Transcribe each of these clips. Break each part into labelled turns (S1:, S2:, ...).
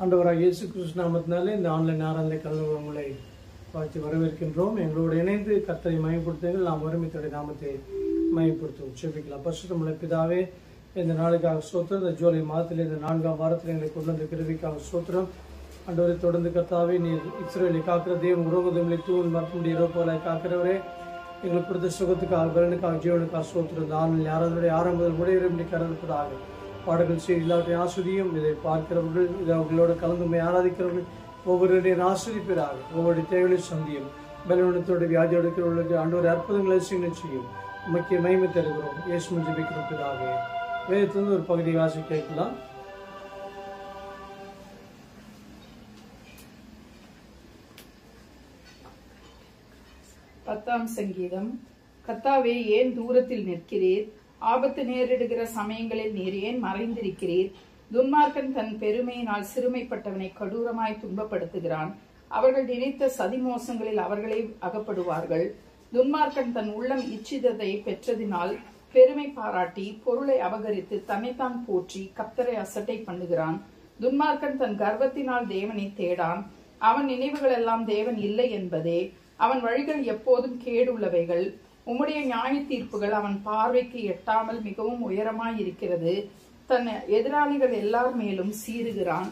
S1: ஆண்டவராக இயேசு கிறிஸ்து நாமத்தினாலே இந்த ஆன்லைன் ஆராய்ந்த கல்வி உங்களை வாழ்த்தி வரவேற்கின்றோம் எங்களோடு இணைந்து கத்தரை மயப்படுத்துங்கள் நாம் ஒருமித்தோட நாமத்தை மயப்படுத்துவோம் செபிக்கலாம் பரிசுத்தமுள்ள பிதாவே இந்த நாளுக்காக சோத்திரம் இந்த ஜூலை மாதத்தில் இந்த நான்காம் வாரத்தில் எங்களை கொண்டு வந்த கிருவிக்காக சோத்திரம் ஆண்டவரை தொடர்ந்து கத்தாவே நீர் இஸ்ரேலை காக்கிற தேவன் உரோகதங்களை தூண் மரத்துடைய போல காக்கிறவரே எங்களுக்கு கொடுத்த சுகத்துக்காக பலனுக்காக ஜீவனுக்காக சோத்திரம் இந்த ஆண்டில் யாராவது ஆரம்பத்தில் முடிவு கருதுப்பதாக பாடல்கள் செய்தி எல்லாவற்றையும் ஆஸ்வதியும் இதை பார்க்கிறவர்கள் இதை அவர்களோட கலந்துமை ஆராதிக்கிறவர்கள் ஒவ்வொருடைய ஆஸ்வதிப்பீராக ஒவ்வொரு தேவைகளையும் சந்தியும் பலவீனத்தோட வியாதியோடு இருக்கிறவர்களுக்கு ஆண்டவர் அற்புதங்களை செய்ய செய்யும் முக்கிய மகிமை தருகிறோம் இயேசு ஜெபிக்கிறோம் பிதாவே வேதத்திலிருந்து ஒரு பகுதி வாசி கேட்கலாம்
S2: பத்தாம் சங்கீதம் கத்தாவே ஏன் தூரத்தில் நிற்கிறீர் ஆபத்து நேரிடுகிற சமயங்களில் நீர் ஏன் மறைந்திருக்கிறீர் துன்மார்க்கன் தன் பெருமையினால் சிறுமைப்பட்டவனை கொடூரமாய் துன்பப்படுத்துகிறான் அவர்கள் நினைத்த சதிமோசங்களில் அவர்களே அகப்படுவார்கள் துன்மார்க்கன் தன் உள்ளம் இச்சிதத்தை பெற்றதினால் பெருமை பாராட்டி பொருளை அபகரித்து தன்னைத்தான் போற்றி கத்தரை அசட்டை பண்ணுகிறான் துன்மார்க்கன் தன் கர்வத்தினால் தேவனை தேடான் அவன் நினைவுகள் எல்லாம் தேவன் இல்லை என்பதே அவன் வழிகள் எப்போதும் கேடுள்ளவைகள் உம்முடைய நியாய தீர்ப்புகள் அவன் பார்வைக்கு எட்டாமல் மிகவும் உயரமாய் இருக்கிறது தன் எதிராளிகள் எல்லார் மேலும் சீறுகிறான்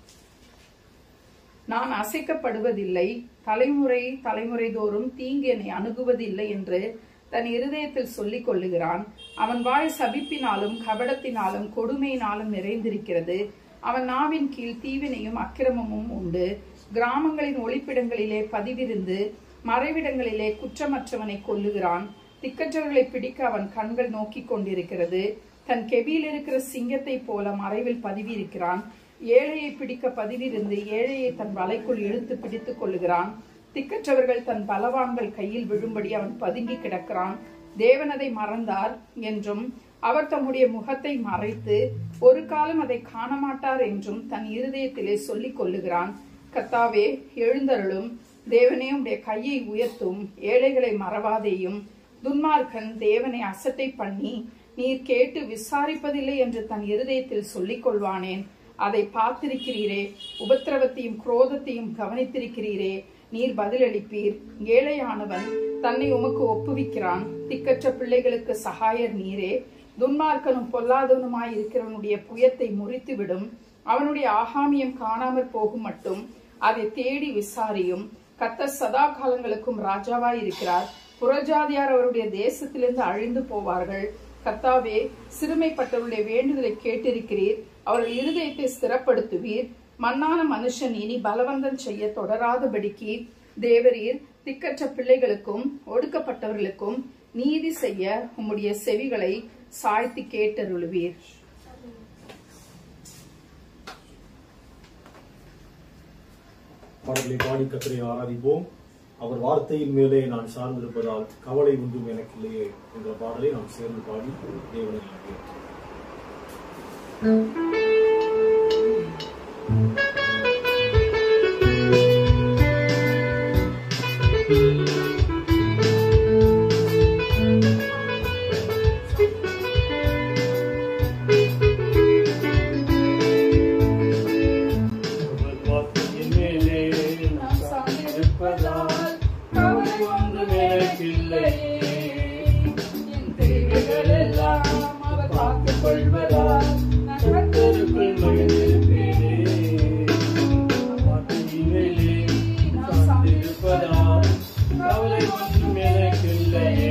S2: நான் அசைக்கப்படுவதில்லை தலைமுறை தலைமுறை தோறும் தீங்கு என்னை அணுகுவதில்லை என்று தன் இருதயத்தில் சொல்லிக் கொள்ளுகிறான் அவன் வாய் சபிப்பினாலும் கபடத்தினாலும் கொடுமையினாலும் நிறைந்திருக்கிறது அவன் நாவின் கீழ் தீவினையும் அக்கிரமமும் உண்டு கிராமங்களின் ஒளிப்பிடங்களிலே பதிவிருந்து மறைவிடங்களிலே குற்றமற்றவனை கொல்லுகிறான் திக்கற்றவர்களை பிடிக்க அவன் கண்கள் நோக்கிக் கொண்டிருக்கிறது தன் கெபியில் இருக்கிற சிங்கத்தை போல மறைவில் பதிவிருக்கிறான் ஏழையை பிடிக்க பதிவிருந்து ஏழையை தன் வலைக்குள் இழுத்து பிடித்துக் கொள்ளுகிறான் திக்கற்றவர்கள் தன் பலவான்கள் கையில் விழும்படி அவன் பதுங்கி கிடக்கிறான் தேவனதை மறந்தார் என்றும் அவர் தம்முடைய முகத்தை மறைத்து ஒரு காலம் அதை காண மாட்டார் என்றும் தன் இருதயத்திலே சொல்லிக் கொள்ளுகிறான் கத்தாவே எழுந்தருளும் தேவனே உடைய கையை உயர்த்தும் ஏழைகளை மறவாதேயும் துன்மார்க்கன் தேவனை அசட்டை பண்ணி நீர் கேட்டு விசாரிப்பதில்லை என்று தன் இருதயத்தில் சொல்லிக் கொள்வானேன் அதை பார்த்திருக்கிறீரே உபத்திரவத்தையும் குரோதத்தையும் கவனித்திருக்கிறீரே நீர் பதிலளிப்பீர் ஏழையானவன் தன்னை உமக்கு ஒப்புவிக்கிறான் திக்கற்ற பிள்ளைகளுக்கு சகாயர் நீரே துன்மார்க்கனும் பொல்லாதவனுமாய் இருக்கிறவனுடைய புயத்தை முறித்துவிடும் அவனுடைய ஆகாமியம் காணாமற் போகும் மட்டும் அதை தேடி விசாரியும் கத்தர் சதா காலங்களுக்கும் ராஜாவாய் இருக்கிறார் புறஜாதியார் அவருடைய தேசத்திலிருந்து அழிந்து போவார்கள் கத்தாவே சிறுமைப்பட்டவருடைய வேண்டுதலை கேட்டிருக்கிறீர் அவர்கள் இருதயத்தை ஸ்திரப்படுத்துவீர் மண்ணான மனுஷன் இனி பலவந்தம் செய்ய தொடராதபடிக்கு தேவரீர் திக்கற்ற பிள்ளைகளுக்கும் ஒடுக்கப்பட்டவர்களுக்கும் நீதி செய்ய உம்முடைய செவிகளை சாய்த்து கேட்டருளுவீர்
S3: பாடலை பாடி கத்தரை ஆராதிப்போம் அவர் வார்த்தையின் மேலே நான் சார்ந்திருப்பதால் கவலை ஒன்றும் எனக்கு இல்லையே என்ற பாடலை நாம் சேர்ந்து பாடி தேவனை ஆகியோம் அவர் வார்த்தையின் மேலே நான் சார்ந்திருப்பதால் கவலை ஒன்றும் எனக்கில்லையே
S2: என் தேவைகள் எல்லாம் அவர் பார்த்துக் கொள்வதால் நான்
S3: கர்த்தருக்குள் மகிழ்ந்திருப்பேனே. வார்த்தையின் மேலே நான் சார்ந்திருப்பதால் கவலை ஒன்றும் எனக்கில்லையே.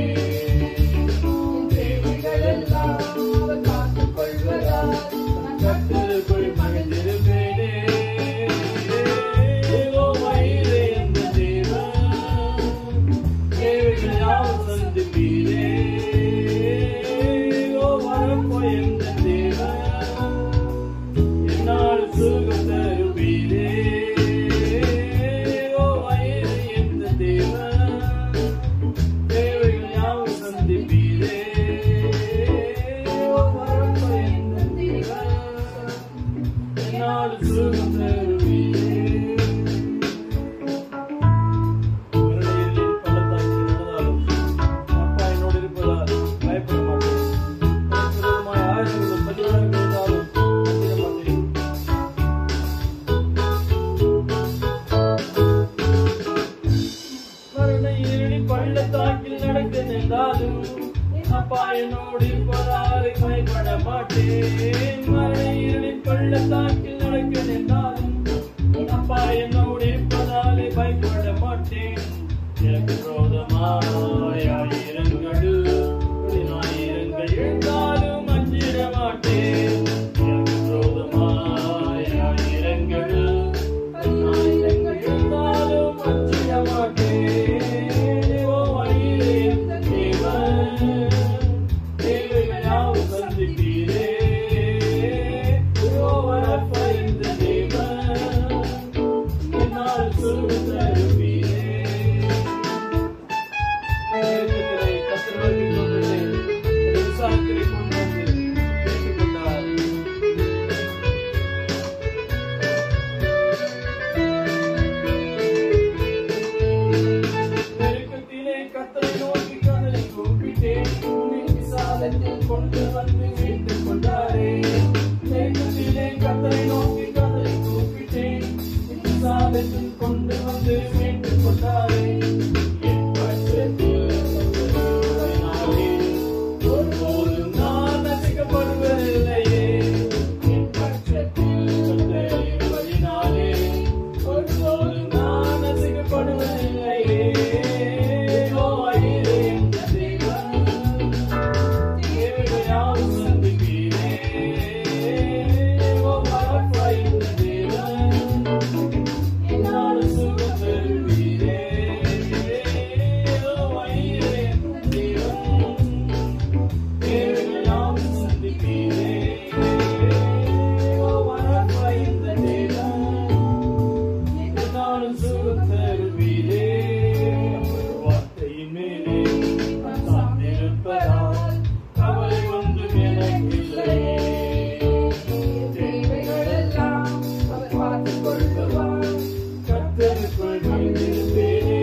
S3: தேவைகள் எல்லாம் அவர் பார்த்துக் கொள்வதால் நான் கர்த்தருக்குள் மகிழ்ந்திருப்பேனே. ஓ மயிலே என்ற தேவன், தேவைகள் யாவும் சந்திப்பீரே. ஓ வரப்போ என்ற
S4: அப்பா என்னோடு இருப்பதால் பயப்பட மாட்டேன் மரண இருளின் பள்ளத்தாக்கில் நடக்க நின்றாலும் அப்பா என்னோடு இருப்பதாலே பயப்பட மாட்டேன் எனக்கு விரோதமாய் ஆயிரங்கள் ஆயிரங்கள் எழுந்தாலும் அஞ்சிட மாட்டேன் எனக்கு விரோதமாய் ஆயிரங்கள் ஆயிரங்கள் எழுந்தாலும் அஞ்சிட மாட்டேன் ஓ வழியிலே தேவன் தேவைகள் யாவும் சந்திப்பீரே ஓ வரப்பறிந்த தேவன் என்னால் சொல்ல தருவீரே நெருக்கத்திலே கத்தரோடு கொண்டது விசாரத்திலே கொண்டு வந்து ஏற்றுக்கொண்டார் நெருக்கத்திலே கத்தரை நோக்கி கதலை கூப்பிட்டேன் உன்னை விசாலத்தில் கொண்டு வந்து மீட்டுக் கொண்டாரே நெருக்கத்திலே கத்தரை நோக்கி கதலை கூப்பிட்டேன் விசாலத்தில் கொண்டு வந்து மீட்டுக் கொண்டாரே என் பட்சத்தில் நாளே ஒருபோதும் நான் நசிக்கப்படுவதில்லையே என் பட்சத்தில் இருப்பதினாலே ஒருபோதும் நான் நசிக்கப்படுவதில்லையே ஓ ஐயரே என் தேவன் தேவைகள் யாவும் சந்திப்பீரே ஓ வரப்பாய்ந்த தேவன் என்னால் சுகம் தருவீரே ஓ ஐயரே என் தேவன் தேவைகள் யாவும் சந்திப்பீரே ஓ வரப்பாய்ந்த தேவன் என்னாலும் சுகம் தருவீரே அவர் வார்த்தையின் மேலே நான் சார்ந்திருப்பதால் கவலை ஒன்றும் எனக்கில்லையே
S2: தேவைகளெல்லாம் அவர் பார்த்துக் கொள்ளுவார்
S4: கர்த்தருக்குள் மகிழ்ந்திருப்பேனே.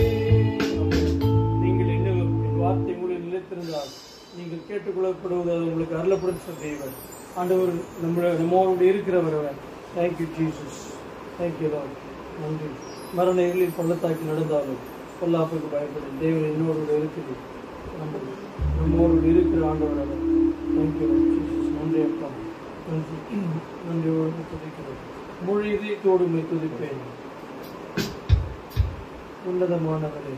S4: நீங்கள் இன்னும் என் வார்த்தை உங்களில் நிலைத்திருந்தால் நீங்கள் கேட்டுக்கொள்ளப்படுவது அது உங்களுக்கு அருளப்படும் சொல் தேவன் ஆண்டவர் நம்மளோட நம்மோடு இருக்கிறவர் அவர் தேங்க்யூ ஜீசஸ் தேங்க்யூ லார்ட் நன்றி மரண இருளில் பள்ளத்தாக்கி நடந்தாலும் பொல்லாப்புக்கு பயப்படும் தேவன் என்னோடு கூட இருக்குது நம்ம நம்மோடு கூட இருக்கிற ஆண்டவர் அவர் தேங்க்யூ ஜீசஸ் நன்றி அப்பா நன்றி நன்றியோடு துதிக்கிறோம் முழு இதயத்தோடு உம்மை துதிப்பேன் உன்னதமானவரே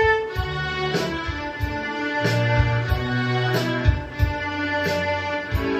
S5: Thank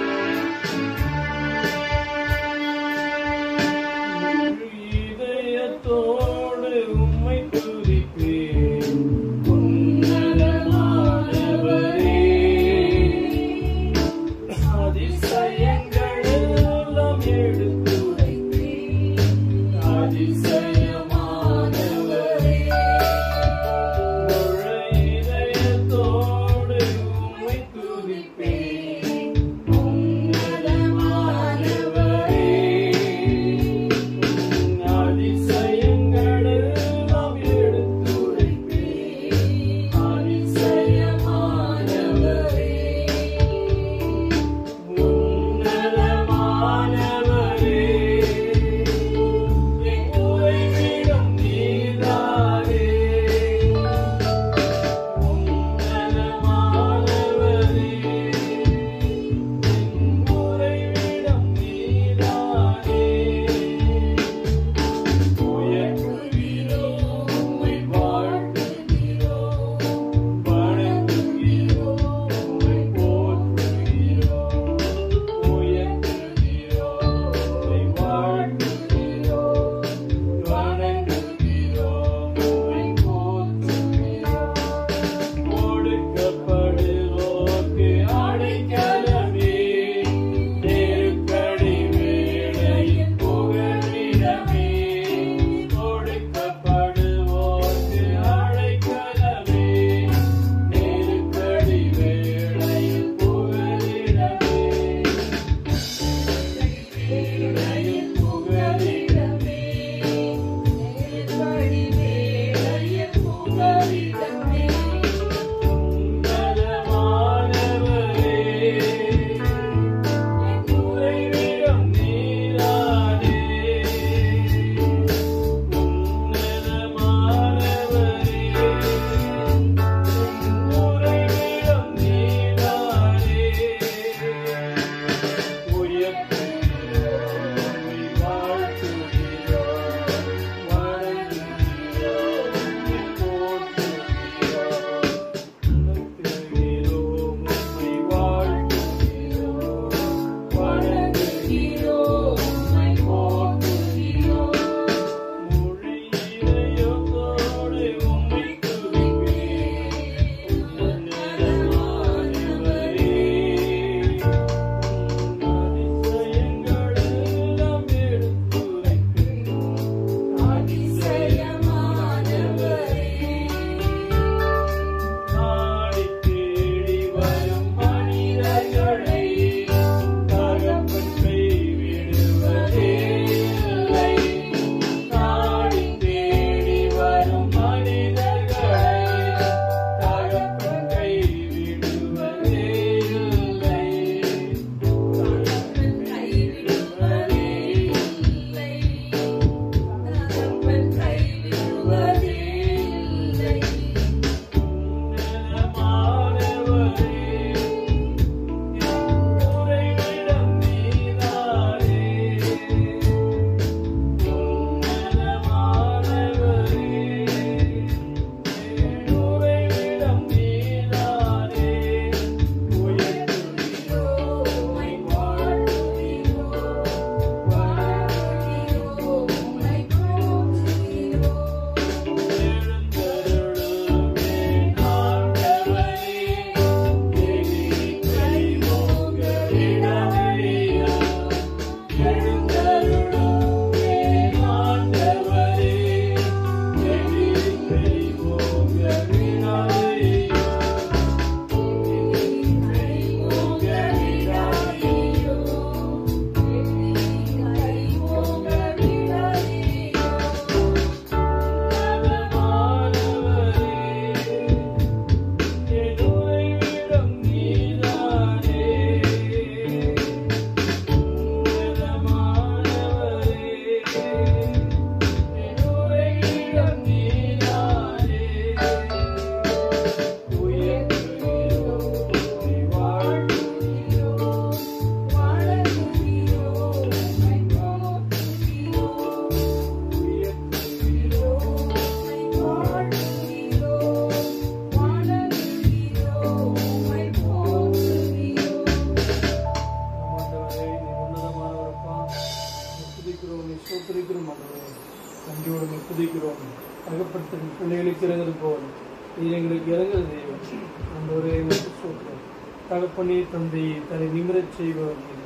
S1: சோத்திரிக்கிறோம் ஆண்டவரே நன்றியோடு உம்மை துதிக்கிறோம் தகப்பட்ட பிள்ளைகளுக்கு இறங்குறது போல் நீ எங்களுக்கு இறங்குறது தெய்வம் ஆண்டவரே எங்களுக்கு சோத்திரம் தகப்பனே தந்தையை தலை நிமிரச் செய்வர் நீர்.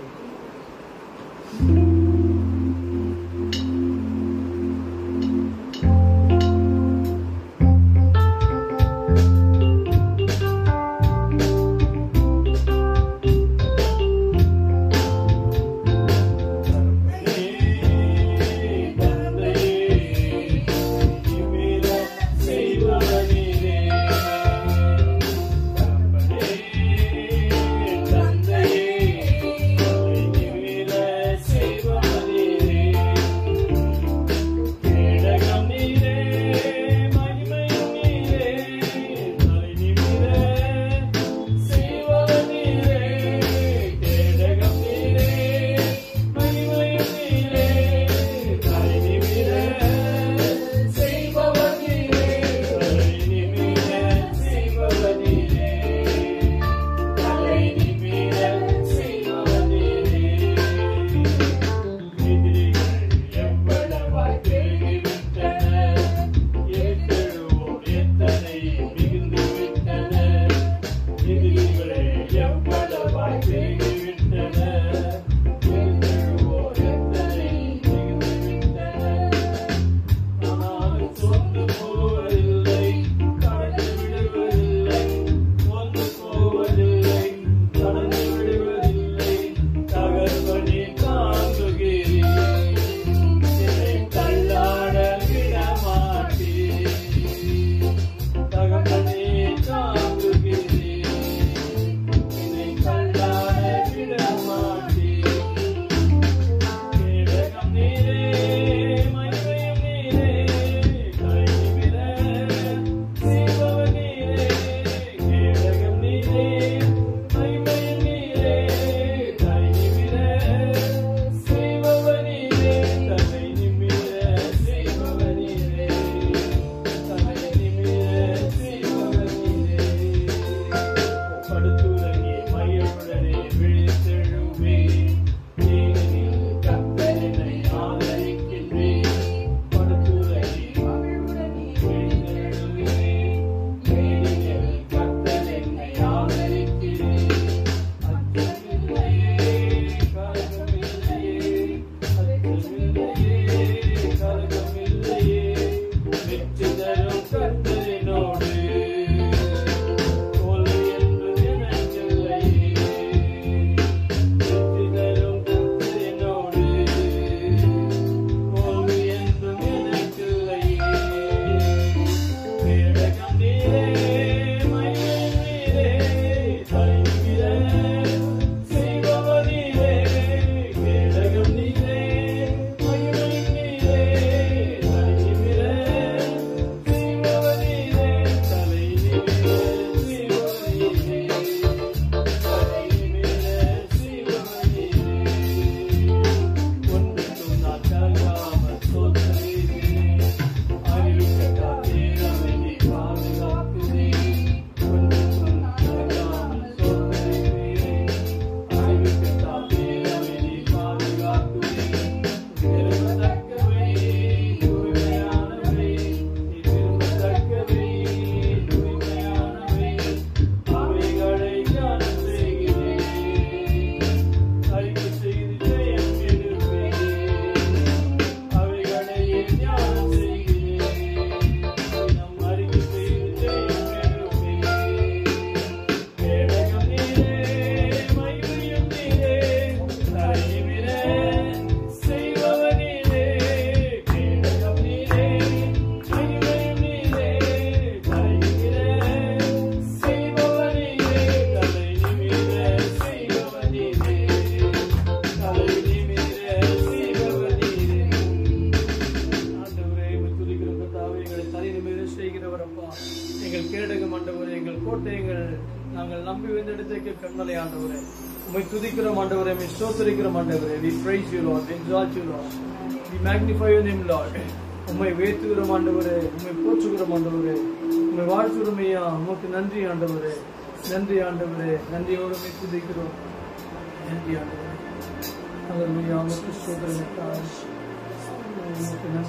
S1: நாங்கள் நம்பி வந்த இடத்துக்கு கண்மலை ஆண்டவரே உம்மை துதிக்கிறோம் ஆண்டவரே உம்மை ஸ்தோத்திரிக்கிறோம் ஆண்டவரே we praise you lord we exalt you lord we magnify your name lord உம்மை வேத்துகிறோம் ஆண்டவரே உம்மை போற்றுகிறோம் ஆண்டவரே உம்மை வாழ்த்துகிறோம் ஐயா உமக்கு நன்றி ஆண்டவரே நன்றி ஆண்டவரே நன்றியோடு உம்மை துதிக்கிறோம் நன்றி ஆண்டவரே ஹalleluya உமக்கு ஸ்தோத்திரம்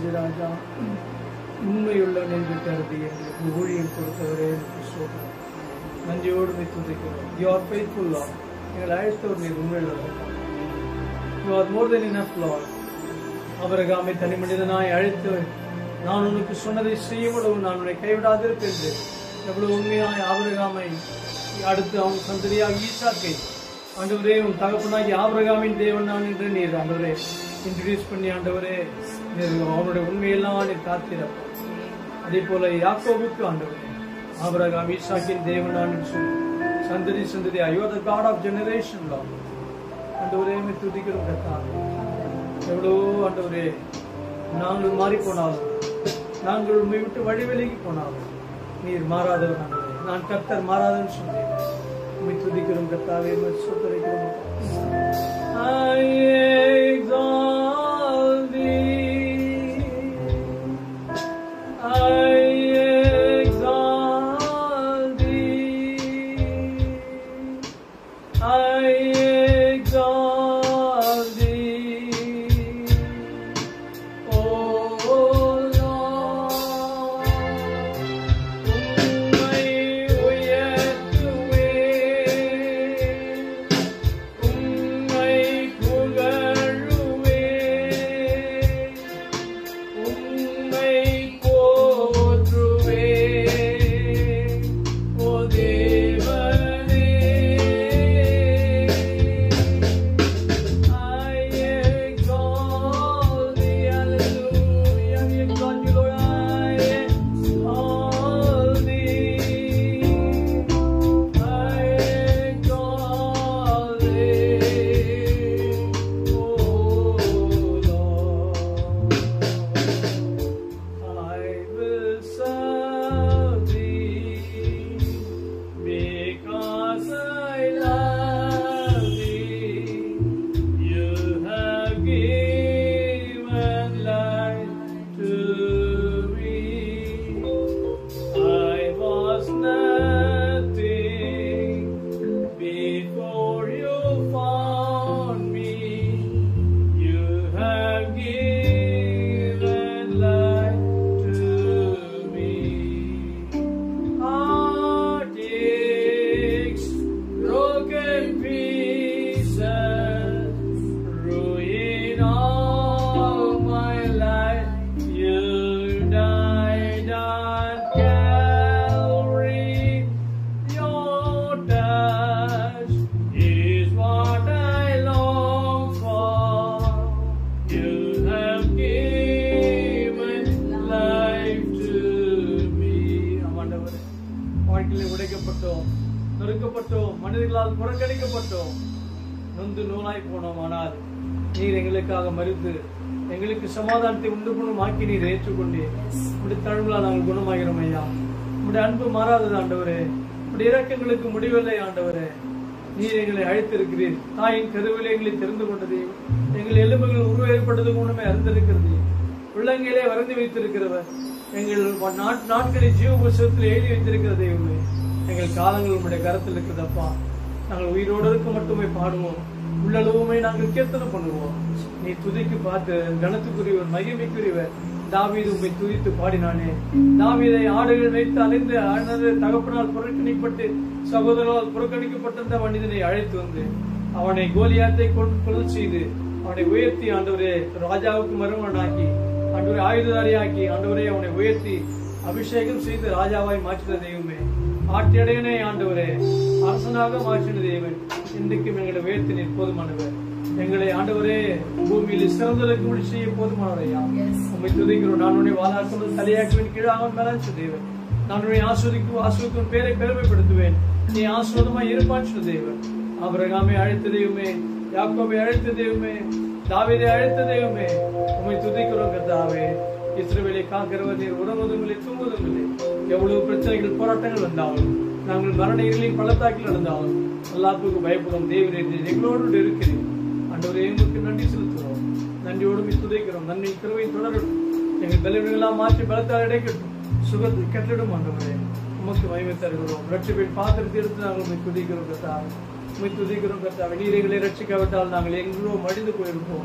S1: தந்தை ராஜா உண்மையுள்ளவன் என்று கருதி எங்களுக்கு ஊழியம் கொடுத்தவரே என்று சொல்றோம் நன்றியோடு போய் துதிக்கிறோம் யூ ஆர் ஃபெய்த்ஃபுல் லார்ட் எங்களை அழைத்தவர் நீர் உண்மையுள்ளவர் you are more than enough Lord அவரகாமை தனி மனிதனாய் அழைத்து நான் உனக்கு சொன்னதை செய்யவிடவும் நான் உன்னை கைவிடாதிருப்பேன் என்று எவ்வளவு உண்மையாய் ஆபரகாமை அடுத்து அவன் சந்ததியாக ஈசாக்கை ஆண்டவரே உன் தகப்பனாகி ஆபரகாமின் தேவன் நான் என்று நீர் ஆண்டவரே இன்ட்ரடியூஸ் பண்ணி ஆண்டவரே நீர் அவனுடைய உண்மையெல்லாம் நீர் காத்திரப்ப அதே போல யாக்கோபுக்கு ஆண்டவரே ஆபரகாம் ஈசாக்கின் தேவன் நான் என்று சொல்லி சந்ததி சந்ததி ஐயோ த காட் ஆஃப் ஜெனரேஷன் லா ஆண்டவரே உம்மை துதிக்கிறோம் கர்த்தாவே எவ்வளோ ஆண்டவரே நாங்கள் மாறி போனாலும் நாங்கள் உண்மை விட்டு வழி விலகி போனாலும் நீர் மாறாதவர் ஆண்டவரே நான் கர்த்தர் மாறாதவன் சொன்னேன் உண்மை துதிக்கிறோம் கர்த்தாவே உம்மை ஸ்தோத்திரிக்கிறோம் I exalt thee. I exalt thee. I exalt thee. O Lord, உம்மை உயர்த்துவேன். உம்மை புகழுவேன். உம்மை போற்றுவேன். ஓ தேவனே I exalt thee, hallelujah. We exalt you, Lord. I exalt thee. I exalt thee, oh Lord. I will serve thee because I love thee. You have given life to me. I was nothing before you found me. You have given life to me. Heartaches, broken pieces, ruin all my life. You died on Calvary. Your touch is what I long for. You have given life to me. ஆமாண்டவரே, வாழ்க்கையில உடைக்கப்பட்டோம் நொறுக்கப்பட்டோம் மனிதர்களால் புறக்கணிக்கப்பட்டோம் நொந்து நூலாய் போனோம் ஆனால் நீர் எங்களுக்காக மறித்து எங்களுக்கு சமாதானத்தை உண்டு பண்ணும் ஆக்கி நீர் ஏற்றுக்கொண்டீர் உடைய தழுவலால் நாங்கள் குணமாகிறோம் ஐயா உடைய அன்பு மாறாதது ஆண்டவரே உடைய இரக்கங்களுக்கு முடிவில்லை ஆண்டவரே நீர் எங்களை அழைத்திருக்கிறீர் தாயின் கருவிலே எங்களை தெரிந்து கொண்டதையும் எங்கள் எலும்புகள் உருவேற்பட்டது மூலமே அறிந்திருக்கிறது உள்ளங்கையிலே வரைந்து வைத்திருக்கிறவர் எங்கள் நாட்- நாட்களை ஜீவ புஸ்தகத்தில் எழுதி வைத்திருக்கிற தெய்வமே எங்கள் காலங்கள் உம்முடைய கரத்தில் இருக்குதப்பா நாங்கள் உயிரோடு இருக்க மட்டுமே பாடுவோம் உள்ளளவுமே நாங்கள் கீர்த்தனை பண்ணுவோம் நீ துதிக்கு பார்த்து கனத்துக்குரியவர் மகிமைக்குரியவர் தாவீது உம்மை துதித்து பாடினானே தாவீதை ஆடுகள் வைத்து அலைந்து அழகு தகப்பனால் புறக்கணிப்பட்டு சகோதரரால் புறக்கணிக்கப்பட்ட அந்த மனிதனை அழைத்து வந்து அவனை கோலியாத்தை கொண்டு கொலை செய்து அவனை உயர்த்தி ஆண்டவரே ராஜாவுக்கு மருமகனாக்கி ஆண்டவரை ஆயுததாரியாக்கி ஆண்டவரே அவனை உயர்த்தி அபிஷேகம் செய்து ராஜாவாய் மாற்றின தெய்வமே ஆட்டியடையனே ஆண்டவரே அரசனாக மாற்றின தெய்வன் இன்றைக்கும் எங்களை உயர்த்தி நீர் போதுமானவர் எங்களை ஆண்டவரே பூமியில் சிறந்ததற்கு முடி செய்ய போதுமானவரையா உண்மை துதிக்கிறோம் நான் உன்னை வாழாக்குவது தலையாக்குவேன் கீழாக மேலாச்சு தேவன் நான் உன்னை ஆஸ்வதிக்கும் ஆஸ்வதிக்கும் பேரை பெருமைப்படுத்துவேன் நீ ஆஸ்வதமாய் இருப்பாச்சு தேவன் ஆபிரகாமை அழைத்த தெய்வமே யாக்கோபை அழைத்த தெய்வமே தாவீதை அழைத்த தெய்வமே உம்மை துதிக்கிறோம் கர்த்தாவே இஸ்ரவேலை காக்கிறவர் நீர் உறவதும் இல்லை தூங்குவதும் இல்லை எவ்வளவு பிரச்சனைகள் போராட்டங்கள் வந்தாலும் நாங்கள் மரண இருளின் பள்ளத்தாக்கில் நடந்தாலும் அல்லாப்புக்கு பயப்படும் தேவரே நீர் எங்களோடு இருக்கிறேன் ஆண்டவரே உங்களுக்கு நன்றி செலுத்துகிறோம் நன்றியோடு உம்மை துதிக்கிறோம் நன்றி கிருவை தொடரும் எங்கள் பலவீனங்களாம் மாற்றி பலத்தால் இடைக்கட்டும் சுகத்தை கட்டிடும் ஆண்டவரே உமக்கு மகிமை தருகிறோம் ரட்சிப்பின் பாத்திரத்தை எடுத்து நாங்கள் உண்மை துதிக்கிறோம் கர்த்தாவே உண்மை துதிக்கிறோம் கர்த்தாவே நீர் எங்களை ரட்சிக்காவிட்டால் நாங்கள் எங்கோ மடிந்து போயிருப்போம்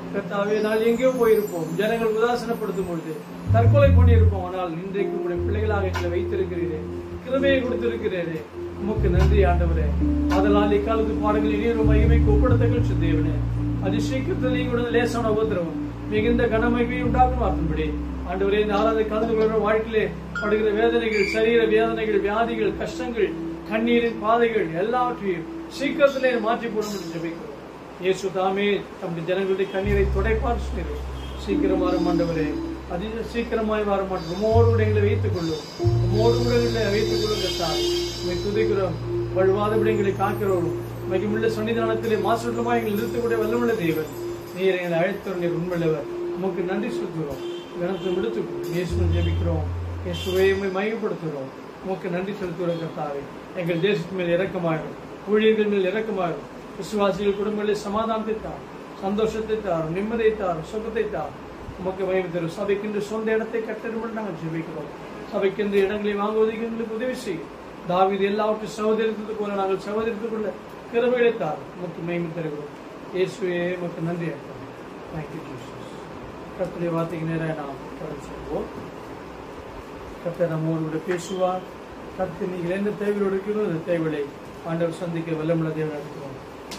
S4: கர்த்தாவே நாள் எங்கேயோ போயிருப்போம் ஜனங்கள் உதாசனப்படுத்தும் பொழுது தற்கொலை பண்ணியிருப்போம் ஆனால் இன்றைக்கு உங்களுடைய பிள்ளைகளாக எங்களை வைத்திருக்கிறீரே கிருமையை கொடுத்திருக்கிறீரே உமக்கு நன்றி ஆண்டவரே அதனால் இக்காலத்து பாடங்கள் இனியொரு மகிமைக்கு ஒப்படுத்தங்கள் தேவனே அது சீக்கிரத்தில் நீங்களுடைய லேசான உபத்திரவம் மிகுந்த கனமகிமை உண்டாக்கும் வார்த்தைப்படி ஆண்டவரே இந்த ஆறாவது கலந்து கொள்கிற வாழ்க்கையிலே படுகிற வேதனைகள் சரீர வேதனைகள் வியாதிகள் கஷ்டங்கள் கண்ணீரின் பாதைகள் எல்லாவற்றையும் சீக்கிரத்திலே மாற்றி போடும் என்று ஜெபிக்கிறோம் இயேசு தாமே தம்முடைய ஜனங்களுடைய கண்ணீரை துடைப்பார் சொன்னீர் சீக்கிரம் வரும் ஆண்டவரே அதிக சீக்கிரமாய் வர மாட்டோம் உமோடு கூட எங்களை வைத்துக் கொள்ளும் உமோடு கூட எங்களை வைத்துக் கொள்ளும் கர்த்தாவே. உம்மை துதிக்கிறோம் வழுவாதபடி எங்களை காக்கிறோம் மகிமுள்ள சன்னிதானத்திலே மாசுற்றமாக எங்களை நிறுத்தக்கூடிய வல்லமுள்ள தேவன் நீர் எங்களை அழைத்தவர் நீர் உண்மையுள்ளவர் உமக்கு நன்றி செலுத்துகிறோம் கணத்தை விடுத்துக்கிறோம் இயேசுவின் ஜெபிக்கிறோம் இயேசுவை உம்மை மகிமைப்படுத்துகிறோம் உமக்கு நன்றி செலுத்துகிறோம் கர்த்தாவே எங்கள் தேசத்து மேல் இறக்கமாயிரும் ஊழியர்கள் மேல் இறக்கமாயிரும் விசுவாசிகள் குடும்பங்களில் சமாதானத்தை தார் சந்தோஷத்தை தாரும் நிம்மதியை தாரும் சுகத்தை தாரும் உமக்கு மகிமை தரும் சபைக்கென்று சொந்த இடத்தை கட்டிடம் நாங்கள் ஜெபிக்கிறோம் சபைக்கென்று இடங்களை வாங்குவதற்கு எங்களுக்கு உதவி செய்யும் தாவீது எல்லாவற்றையும் சகோதரித்தது போல நாங்கள் சகோதரித்துக் கொள்ள கிருபைகளை தாரும் உமக்கு மகிமை தருகிறோம் இயேசுவே உமக்கு நன்றி அர்ப்பணம் தேங்க்யூ ஜீசஸ் கர்த்தருடைய வார்த்தைக்கு நேராக நாம் கடந்து செல்வோம் கர்த்தர் நம்மோடு கூட பேசுவார் கர்த்தர் நீங்கள் எந்த தேவையோடு இருக்கிறோம் அந்த தேவைகளை ஆண்டவர் சந்திக்க வல்லமுள்ள தேவை இருக்கிறோம்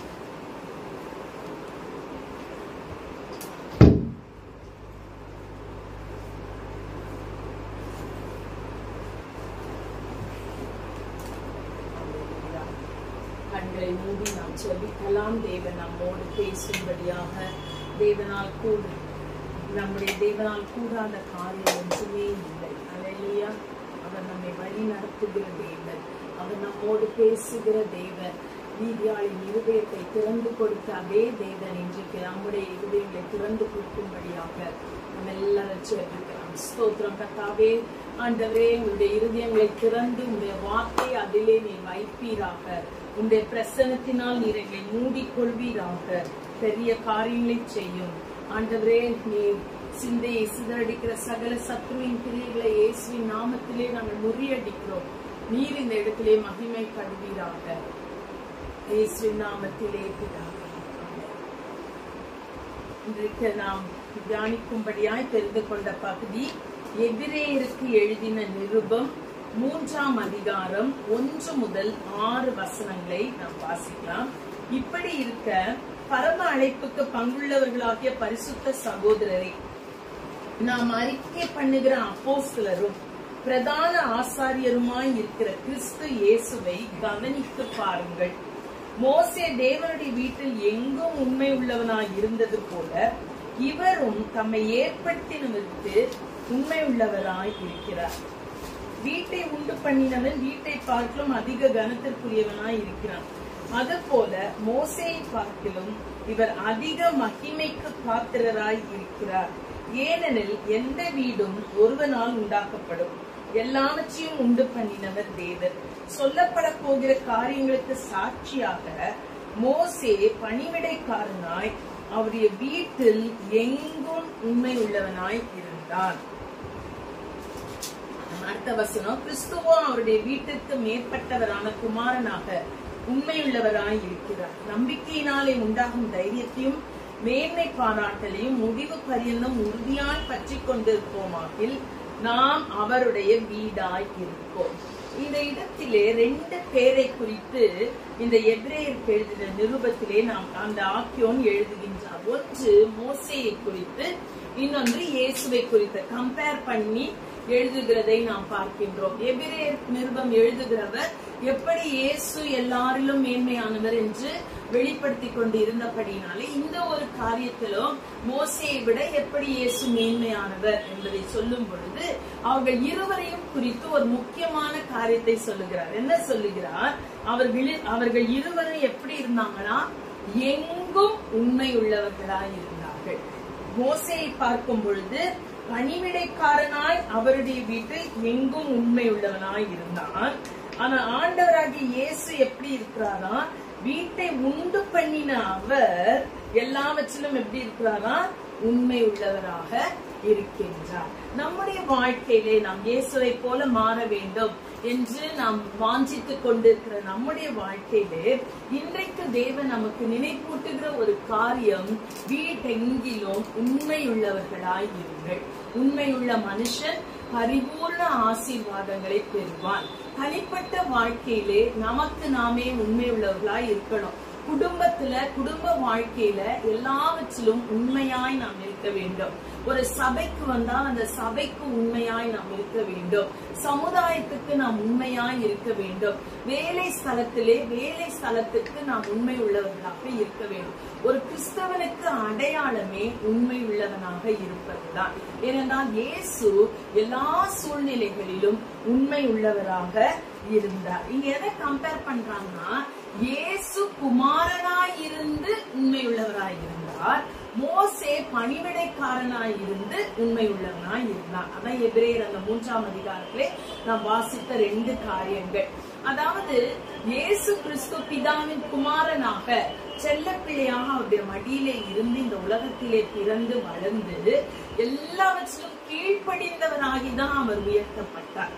S5: கண்களை மூடி நாம் ஜெபிக்கலாம் தேவன் நம்மோடு பேசும்படியாக தேவனால் கூட நம்முடைய தேவனால் கூடாத காரியம் ஒன்றுமே இல்லை அலையிலையா அவர் நம்மை வழி நடத்துகிற தேவன் அவர் நம்மோடு பேசுகிற தேவன் நீதியாளின் இருதயத்தை திறந்து கொடுத்த அதே தேவன் இன்றைக்கு நம்முடைய இருதயங்களை திறந்து கொடுக்கும்படியாக நம்ம எல்லாரும் ஜெபிக்கலாம் ஸ்தோத்திரம் கத்தாவே ஆண்டவரே உங்களுடைய இருதயங்களை திறந்து உங்களுடைய வார்த்தை அதிலே நீ வைப்பீராக உங்களுடைய பிரசனத்தினால் நீர் எங்களை மூடிக்கொள்வீராக பெரிய காரியங்களை செய்யும் ஆண்டவரே நீ சிந்தையை சிதறடிக்கிற சகல சத்துருவின் கிரியைகளை இயேசுவின் நாமத்திலே நாங்கள் முறியடிக்கிறோம் நீர் இந்த இடத்திலே மகிமை கடுவீராக இயேசுவின் நாமத்திலே பிதாவே ஆமென். இன்றைக்கு நாம் தியானிக்கும்படியாய் தெரிந்து கொண்ட பகுதி எபிரேயருக்கு எழுதின நிருபம் மூன்றாம் அதிகாரம் ஒன்று முதல் ஆறு வசனங்களை நாம் வாசிக்கலாம் இப்படி இருக்க பரம அழைப்புக்கு பங்குள்ளவர்களாகிய பரிசுத்த சகோதரரை நாம் அறிக்கை பண்ணுகிற அப்போஸ்தலரும் பிரதான ஆசாரியருமாய் இருக்கிற கிறிஸ்து இயேசுவை கவனித்து பாருங்கள் மோசே தேவனுடைய வீட்டில் எங்கும் உண்மை உள்ளவனாய் இருந்தது போல இவரும் தம்மை ஏற்படுத்தினவருக்கு உண்மை உள்ளவராய் இருக்கிறார் வீட்டை உண்டு பண்ணினவன் வீட்டை பார்க்கலும் அதிக கனத்திற்குரியவனாய் இருக்கிறான் அதுபோல மோசேயை பார்க்கிலும் இவர் அதிக மகிமைக்கு பாத்திரராய் இருக்கிறார் ஏனெனில் எந்த வீடும் ஒருவனால் உண்டாக்கப்படும் எல்லாவற்றையும் உண்டு பண்ணினவர் தேவர் சொல்லப்பட போகிற காரியங்களுக்கு சாட்சியாக மோசே பணிவிடைக்காரனாய் அவருடைய வீட்டில் எங்கும் உண்மை உள்ளவனாய் இருந்தான் அடுத்த வசனம் கிறிஸ்துவோ அவருடைய வீட்டிற்கு மேற்பட்டவரான குமாரனாக உண்மையுள்ளவராய் இருக்கிறார் நம்பிக்கையினாலே உண்டாகும் தைரியத்தையும் மேன்மை பாராட்டலையும் முடிவு பரியந்தம் உறுதியாய் பற்றி கொண்டிருப்போமாகில் நாம் அவருடைய வீடாய் இருப்போம் இந்த இடத்திலே ரெண்டு பேரை குறித்து இந்த எபிரேயருக்கு எழுதின நிருபத்திலே நாம் அந்த ஆக்கியோன் எழுதுகின்றார் ஒன்று மோசேயை குறித்து இன்னொன்று இயேசுவை குறித்து கம்பேர் பண்ணி எழுதுகிறதை நாம் பார்க்கின்றோம் எபிரேயர் நிருபம் எழுதுகிறவர் எப்படி இயேசு எல்லாரிலும் மேன்மையானவர் என்று வெளிப்படுத்தி கொண்டு இருந்தபடினாலே இந்த ஒரு காரியத்திலும் மோசையை விட எப்படி இயேசு மேன்மையானவர் என்பதை சொல்லும் பொழுது அவர்கள் இருவரையும் குறித்து ஒரு முக்கியமான காரியத்தை சொல்லுகிறார் என்ன சொல்லுகிறார் அவர்கள் அவர்கள் இருவரும் எப்படி இருந்தாங்கன்னா எங்கும் உண்மை உள்ளவர்களாய் இருந்தார்கள் மோசையை பார்க்கும் பொழுது பணிவிடைக்காரனாய் அவருடைய வீட்டில் எங்கும் உண்மை உள்ளவனாய் இருந்தான் ஆனா ஆண்டவராகிய இயேசு எப்படி இருக்கிறாரா வீட்டை உண்டு பண்ணின அவர் எல்லாவற்றிலும் எப்படி இருக்கிறாரா உண்மை உள்ளவராக இருக்கின்றார் நம்முடைய வாழ்க்கையிலே நாம் இயேசுவை போல மாற வேண்டும் என்று நாம் வாஞ்சித்துக் கொண்டிருக்கிற நம்முடைய வாழ்க்கையிலே இன்றைக்கு தேவன் நமக்கு நினைப்பூட்டுகிற ஒரு காரியம் வீட்டெங்கிலும் உண்மையுள்ளவர்களாய் இருங்கள் உண்மையுள்ள மனுஷன் பரிபூர்ண ஆசீர்வாதங்களை பெறுவான் தனிப்பட்ட வாழ்க்கையிலே நமக்கு நாமே உண்மையுள்ளவர்களாய் இருக்கணும் குடும்பத்துல குடும்ப வாழ்க்கையில எல்லாவற்றிலும் உண்மையாய் நாம் இருக்க வேண்டும் ஒரு சபைக்கு வந்தால் அந்த சபைக்கு உண்மையாய் நாம் இருக்க வேண்டும் சமுதாயத்துக்கு நாம் உண்மையாய் இருக்க வேண்டும் வேலை ஸ்தலத்திலே வேலை ஸ்தலத்துக்கு நாம் உண்மை உள்ளவர்களாக இருக்க வேண்டும் ஒரு கிறிஸ்தவனுக்கு அடையாளமே உண்மை உள்ளவனாக இருப்பதுதான் ஏனென்றால் இயேசு எல்லா சூழ்நிலைகளிலும் உண்மை உள்ளவராக இருந்தார் இங்க எதை கம்பேர் பண்றாங்கன்னா இயேசு குமாரனாய் இருந்து உண்மை உள்ளவராய் இருந்தார் மோசே பணிவிடைக்காரனாய் இருந்து உண்மை உள்ளவனாய் இருந்தார் அதான் எபிரேயர் அந்த மூன்றாம் அதிகாரத்திலே நாம் வாசித்த ரெண்டு காரியங்கள் அதாவது இயேசு கிறிஸ்து பிதாவின் குமாரனாக செல்ல பிள்ளையாக அவருடைய மடியிலே இருந்து இந்த உலகத்திலே பிறந்து வளர்ந்து எல்லாவற்றிலும் கீழ்ப்படிந்தவராகிதான் அவர் உயர்த்தப்பட்டார்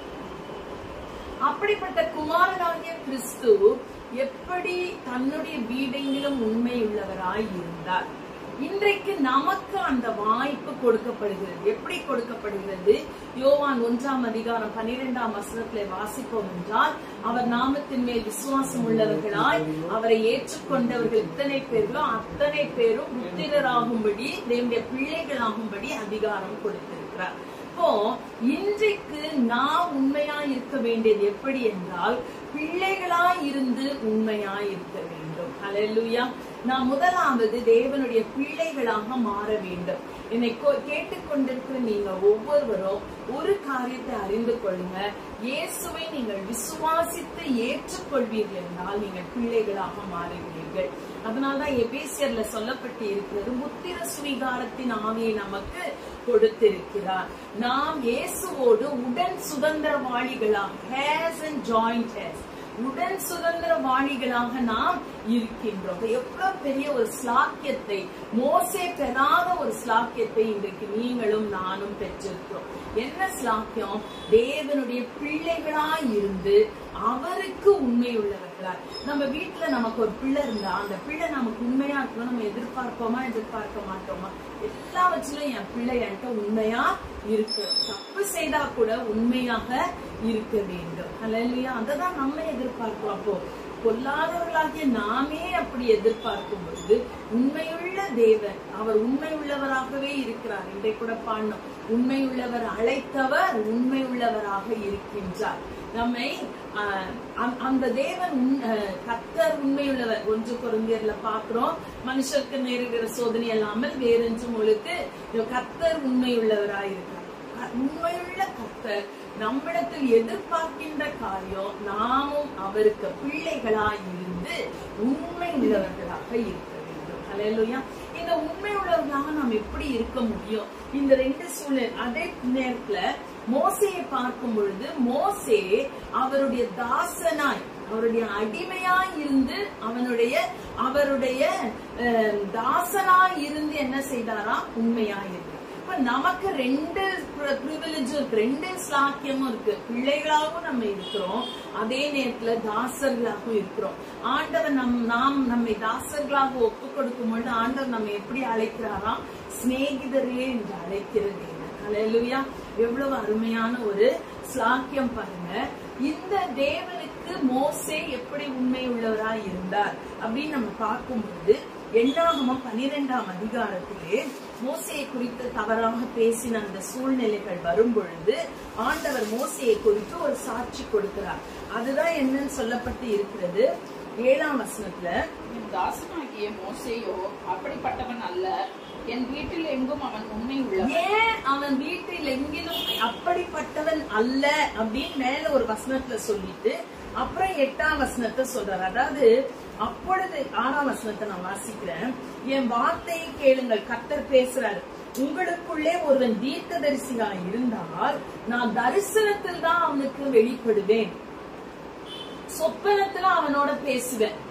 S5: அப்படிப்பட்ட குமாரனாகிய கிறிஸ்து எப்படி தன்னுடைய வீடெங்கிலும் உண்மை உள்ளவராய் இருந்தார் இன்றைக்கு நமக்கு அந்த வாய்ப்பு கொடுக்கப்படுகிறது எப்படி கொடுக்கப்படுகிறது யோவான் ஒன்றாம் அதிகாரம் பனிரெண்டாம் வசனத்திலே வாசிப்போம் என்றால் அவர் நாமத்தின் மேல் விசுவாசம் உள்ளவர்களாய் அவரை ஏற்றுக்கொண்டவர்கள் இத்தனை பேர்களோ அத்தனை பேரும் புத்திரராகும்படி தேவனுடைய பிள்ளைகளாகும்படி அதிகாரம் கொடுத்திருக்கிறார் இப்போ இன்றைக்கு நாம் உண்மையாய் இருக்க வேண்டியது எப்படி என்றால் பிள்ளைகளாய் இருந்து உண்மையாய் இருக்க வேண்டும் ஹalleluya நாம் முதலாவது தேவனுடைய பிள்ளைகளாக மாற வேண்டும் என்னை கொ- கேட்டுக்கொண்டிருக்கிற நீங்க ஒவ்வொருவரும் ஒரு காரியத்தை அறிந்து கொள்ளுங்க இயேசுவை நீங்கள் விசுவாசித்து ஏற்றுக்கொள்வீர்கள் என்றால் நீங்கள் பிள்ளைகளாக மாறுவீர்கள் அதனால்தான் எபேசியர்ல சொல்லப்பட்டு இருக்கிறது முத்திர சுவீகாரத்தின் ஆவியை நமக்கு கொடுத்திருக்கிறார் நாம் இயேசுவோடு உடன் சுதந்திரவாளிகளாக ஹேஸ் அண்ட் ஜாயிண்ட் ஹேஸ் உடன் சுதந்திரவாளிகளாக நாம் இருக்கின்றோம் எவ்வளவு பெரிய ஒரு ஸ்லாக்கியத்தை மோசே பெறாத ஒரு ஸ்லாக்கியத்தை இன்றைக்கு நீங்களும் நானும் பெற்றிருக்கிறோம் என்ன ஸ்லாக்கியம் தேவனுடைய பிள்ளைகளாய் இருந்து அவருக்கு உண்மை உள்ளவர்களாய் நம்ம வீட்டுல நமக்கு ஒரு பிள்ளை இருந்தா அந்த பிள்ளை நமக்கு உண்மையா இருக்கணும் நம்ம எதிர்பார்ப்போமா எதிர்பார்க்க மாட்டோமா எல்லாவற்றிலும் என் பிள்ளை என்கிட்ட உண்மையா இருக்கு தப்பு செய்தா கூட உண்மையாக இருக்க வேண்டும் அல்லையா அததான் நம்ம எதிர்பார்க்கிறோம் அப்போ பொல்லாதவர்களாகிய நாமே அப்படி எதிர்பார்க்கும் பொழுது உண்மையுள்ள தேவன் அவர் உண்மை உள்ளவராகவே இருக்கிறார் இதை கூட பாடணும் உண்மை உள்ளவர் அழைத்தவர் உண்மை உள்ளவராக இருக்கின்றார் நம்மை ஆஹ், அந்த- அந்த தேவன் உண்- ஆஹ், கர்த்தர் உண்மையுள்ளவர் ஒன்று குருந்தியர்ல பாக்குறோம் மனுஷருக்கு நேருகிற சோதனை அல்லாமல் வேறென்று உங்களுக்கு கர்த்தர் உண்மையுள்ளவராயிருக்கிறார் உண்மையுள்ள கர்த்தர் நம்மிடத்தில் எதிர்பார்க்கின்ற காரியம் நாமும் அவருக்கு பிள்ளைகளாய் இருந்து உண்மை உள்ளவர்களாக இருக்க வேண்டும் ஹalleluya இந்த உண்மை உள்ளவர்களாக நாம் எப்படி இருக்க முடியும் இந்த ரெண்டு சூழ்நிலை அதே நேரத்துல மோசையை பார்க்கும் பொழுது மோசே அவருடைய தாசனாய் அவருடைய அடிமையாய் இருந்து அவனுடைய அவருடைய அஹ், தாசனாய் இருந்து என்ன செய்தாரா உண்மையாய் இருந்தார் இப்ப நமக்கு ரெண்டு ப்ரிவிலேஜும் இருக்கு ரெண்டு ஸ்லாக்கியமும் இருக்கு பிள்ளைகளாகவும் நம்ம இருக்கிறோம் அதே நேரத்துல தாசர்களாகவும் இருக்கிறோம் ஆண்டவர் நம் நாம் நம்மை தாசர்களாக ஒப்பு கொடுக்கும் பொழுது ஆண்டவர் நம்ம எப்படி அழைக்கிறாராம் சிநேகிதர்களே என்று அழைக்கிறது ஹalleluya எவ்வளவு அருமையான ஒரு ஸ்லாக்கியம் பாருங்க இந்த தேவனுக்கு மோசே எப்படி உண்மை உள்ளவராய் இருந்தார் அப்படின்னு நம்ம பார்க்கும்போது எண்ணாகமம் பனிரெண்டாம் அதிகாரத்திலே மோசையை குறித்து தவறாக பேசின அந்த சூழ்நிலைகள் வரும் பொழுது ஆண்டவர் மோசையை குறித்து ஒரு சாட்சி கொடுக்கிறார் அதுதான் என்னன்னு சொல்லப்பட்டு இருக்கிறது ஏழாம் வசனத்துல
S2: என் தாசனாகிய மோசேயோ அப்படிப்பட்டவன் அல்ல என் வீட்டில் எங்கும் அவன் உண்மை உள்ளவன்
S5: ஏன் அவன் வீட்டில் எங்கிலும் அப்படிப்பட்டவன் அல்ல அப்படின்னு மேல ஒரு வசனத்துல சொல்லிட்டு அப்புறம் எட்டாம் வசனத்தை சொல்றாரு அதாவது அப்பொழுது ஆறாம் வசனத்தை நான் வாசிக்கிறேன் என் வார்த்தையை கேளுங்கள் கர்த்தர் பேசுறாரு உங்களுக்குள்ளே ஒருவன் தீர்க்கதரிசியா இருந்தால் நான் தரிசனத்தில் தான் அவனுக்கு வெளிப்படுவேன் சொப்பனத்துல அவனோட பேசுவேன்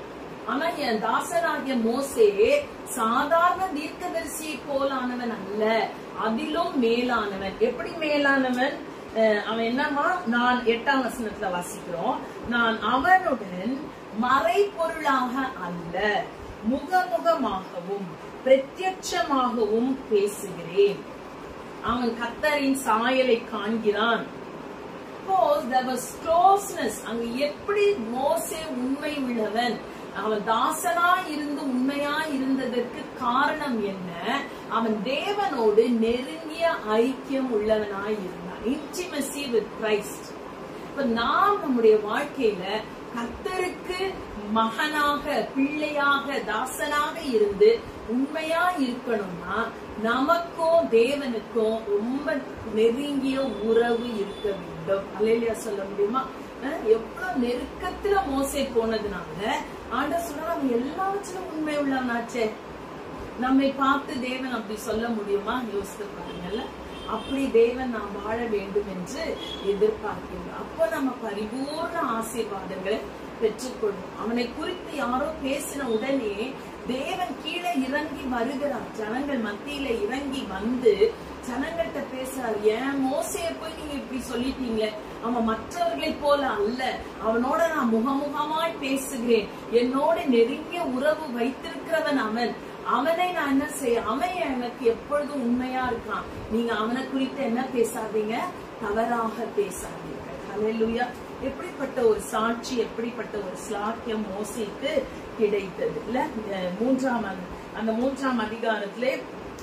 S5: ஆனா என் தாசனாகிய மோசே சாதாரண தீர்க்கதரிசியை போலானவன் அல்ல அதிலும் மேலானவன் எப்படி மேலானவன் அஹ் அவன் என்னமா நான் எட்டாம் வசனத்துல வாசிக்கிறோம் நான் அவனுடன் மறைபொருளாக அல்ல முகமுகமாகவும் பிரத்யட்சமாகவும் பேசுகிறேன் அவன் கத்தரின் சாயலை காண்கிறான் Suppose there was closeness. அங்க எப்படி மோசே உண்மை உள்ளவன் அவன் தாசனா இருந்து உண்மையா இருந்ததற்கு காரணம் என்ன அவன் தேவனோடு நெருங்கிய ஐக்கியம் உள்ளவனாய் இருந்தான் இன்டிமசி வித் கிரைஸ்ட் இப்ப நாம் நம்முடைய வாழ்க்கையில கர்த்தருக்கு மகனாக பிள்ளையாக தாசனாக இருந்து உண்மையா இருக்கணும்னா நமக்கும் தேவனுக்கும் ரொம்ப நெருங்கிய உறவு இருக்க வேண்டும் அல்லையா சொல்ல முடியுமா அஹ் எவ்வளவு நெருக்கத்துல மோசே போனதுனால ஆண்டவர் சொல்ற அவன் எல்லாவற்றிலும் உண்மை உள்ளவனாச்சே நம்மை பார்த்து தேவன் அப்படி சொல்ல முடியுமா யோசித்து பாருங்கல்ல அப்படி தேவன் நாம் வாழ வேண்டும் என்று எதிர்பார்க்கிறோம் அப்போ நம்ம பரிபூர்ண ஆசீர்வாதங்களை பெற்றுக்கொள்வோம் அவனை குறித்து யாரோ பேசின உடனே தேவன் கீழே இறங்கி வருகிறார் ஜனங்கள் மத்தியில இறங்கி வந்து ஜனங்கள்கிட்ட பேசுறார் ஏன் மோசைய போய் நீங்க இப்படி சொல்லிட்டீங்களே அவன் மற்றவர்களைப் போல அல்ல அவனோட நான் முகமுகமாய் பேசுகிறேன் என்னோட நெருங்கிய உறவு வைத்திருக்கிறவன் அவன் அவனை நான் என்ன செய்ய அவன் எனக்கு எப்பொழுதும் உண்மையா இருக்கான் நீங்க அவனை குறித்து என்ன பேசாதீங்க தவறாக பேசாதீங்க ஹalleluya எப்படிப்பட்ட ஒரு சாட்சி எப்படிப்பட்ட ஒரு ஸ்லாக்கியம் மோசைக்கு கிடைத்தது இல்ல இந்த மூன்றாம் அதி- அந்த மூன்றாம் அதிகாரத்திலே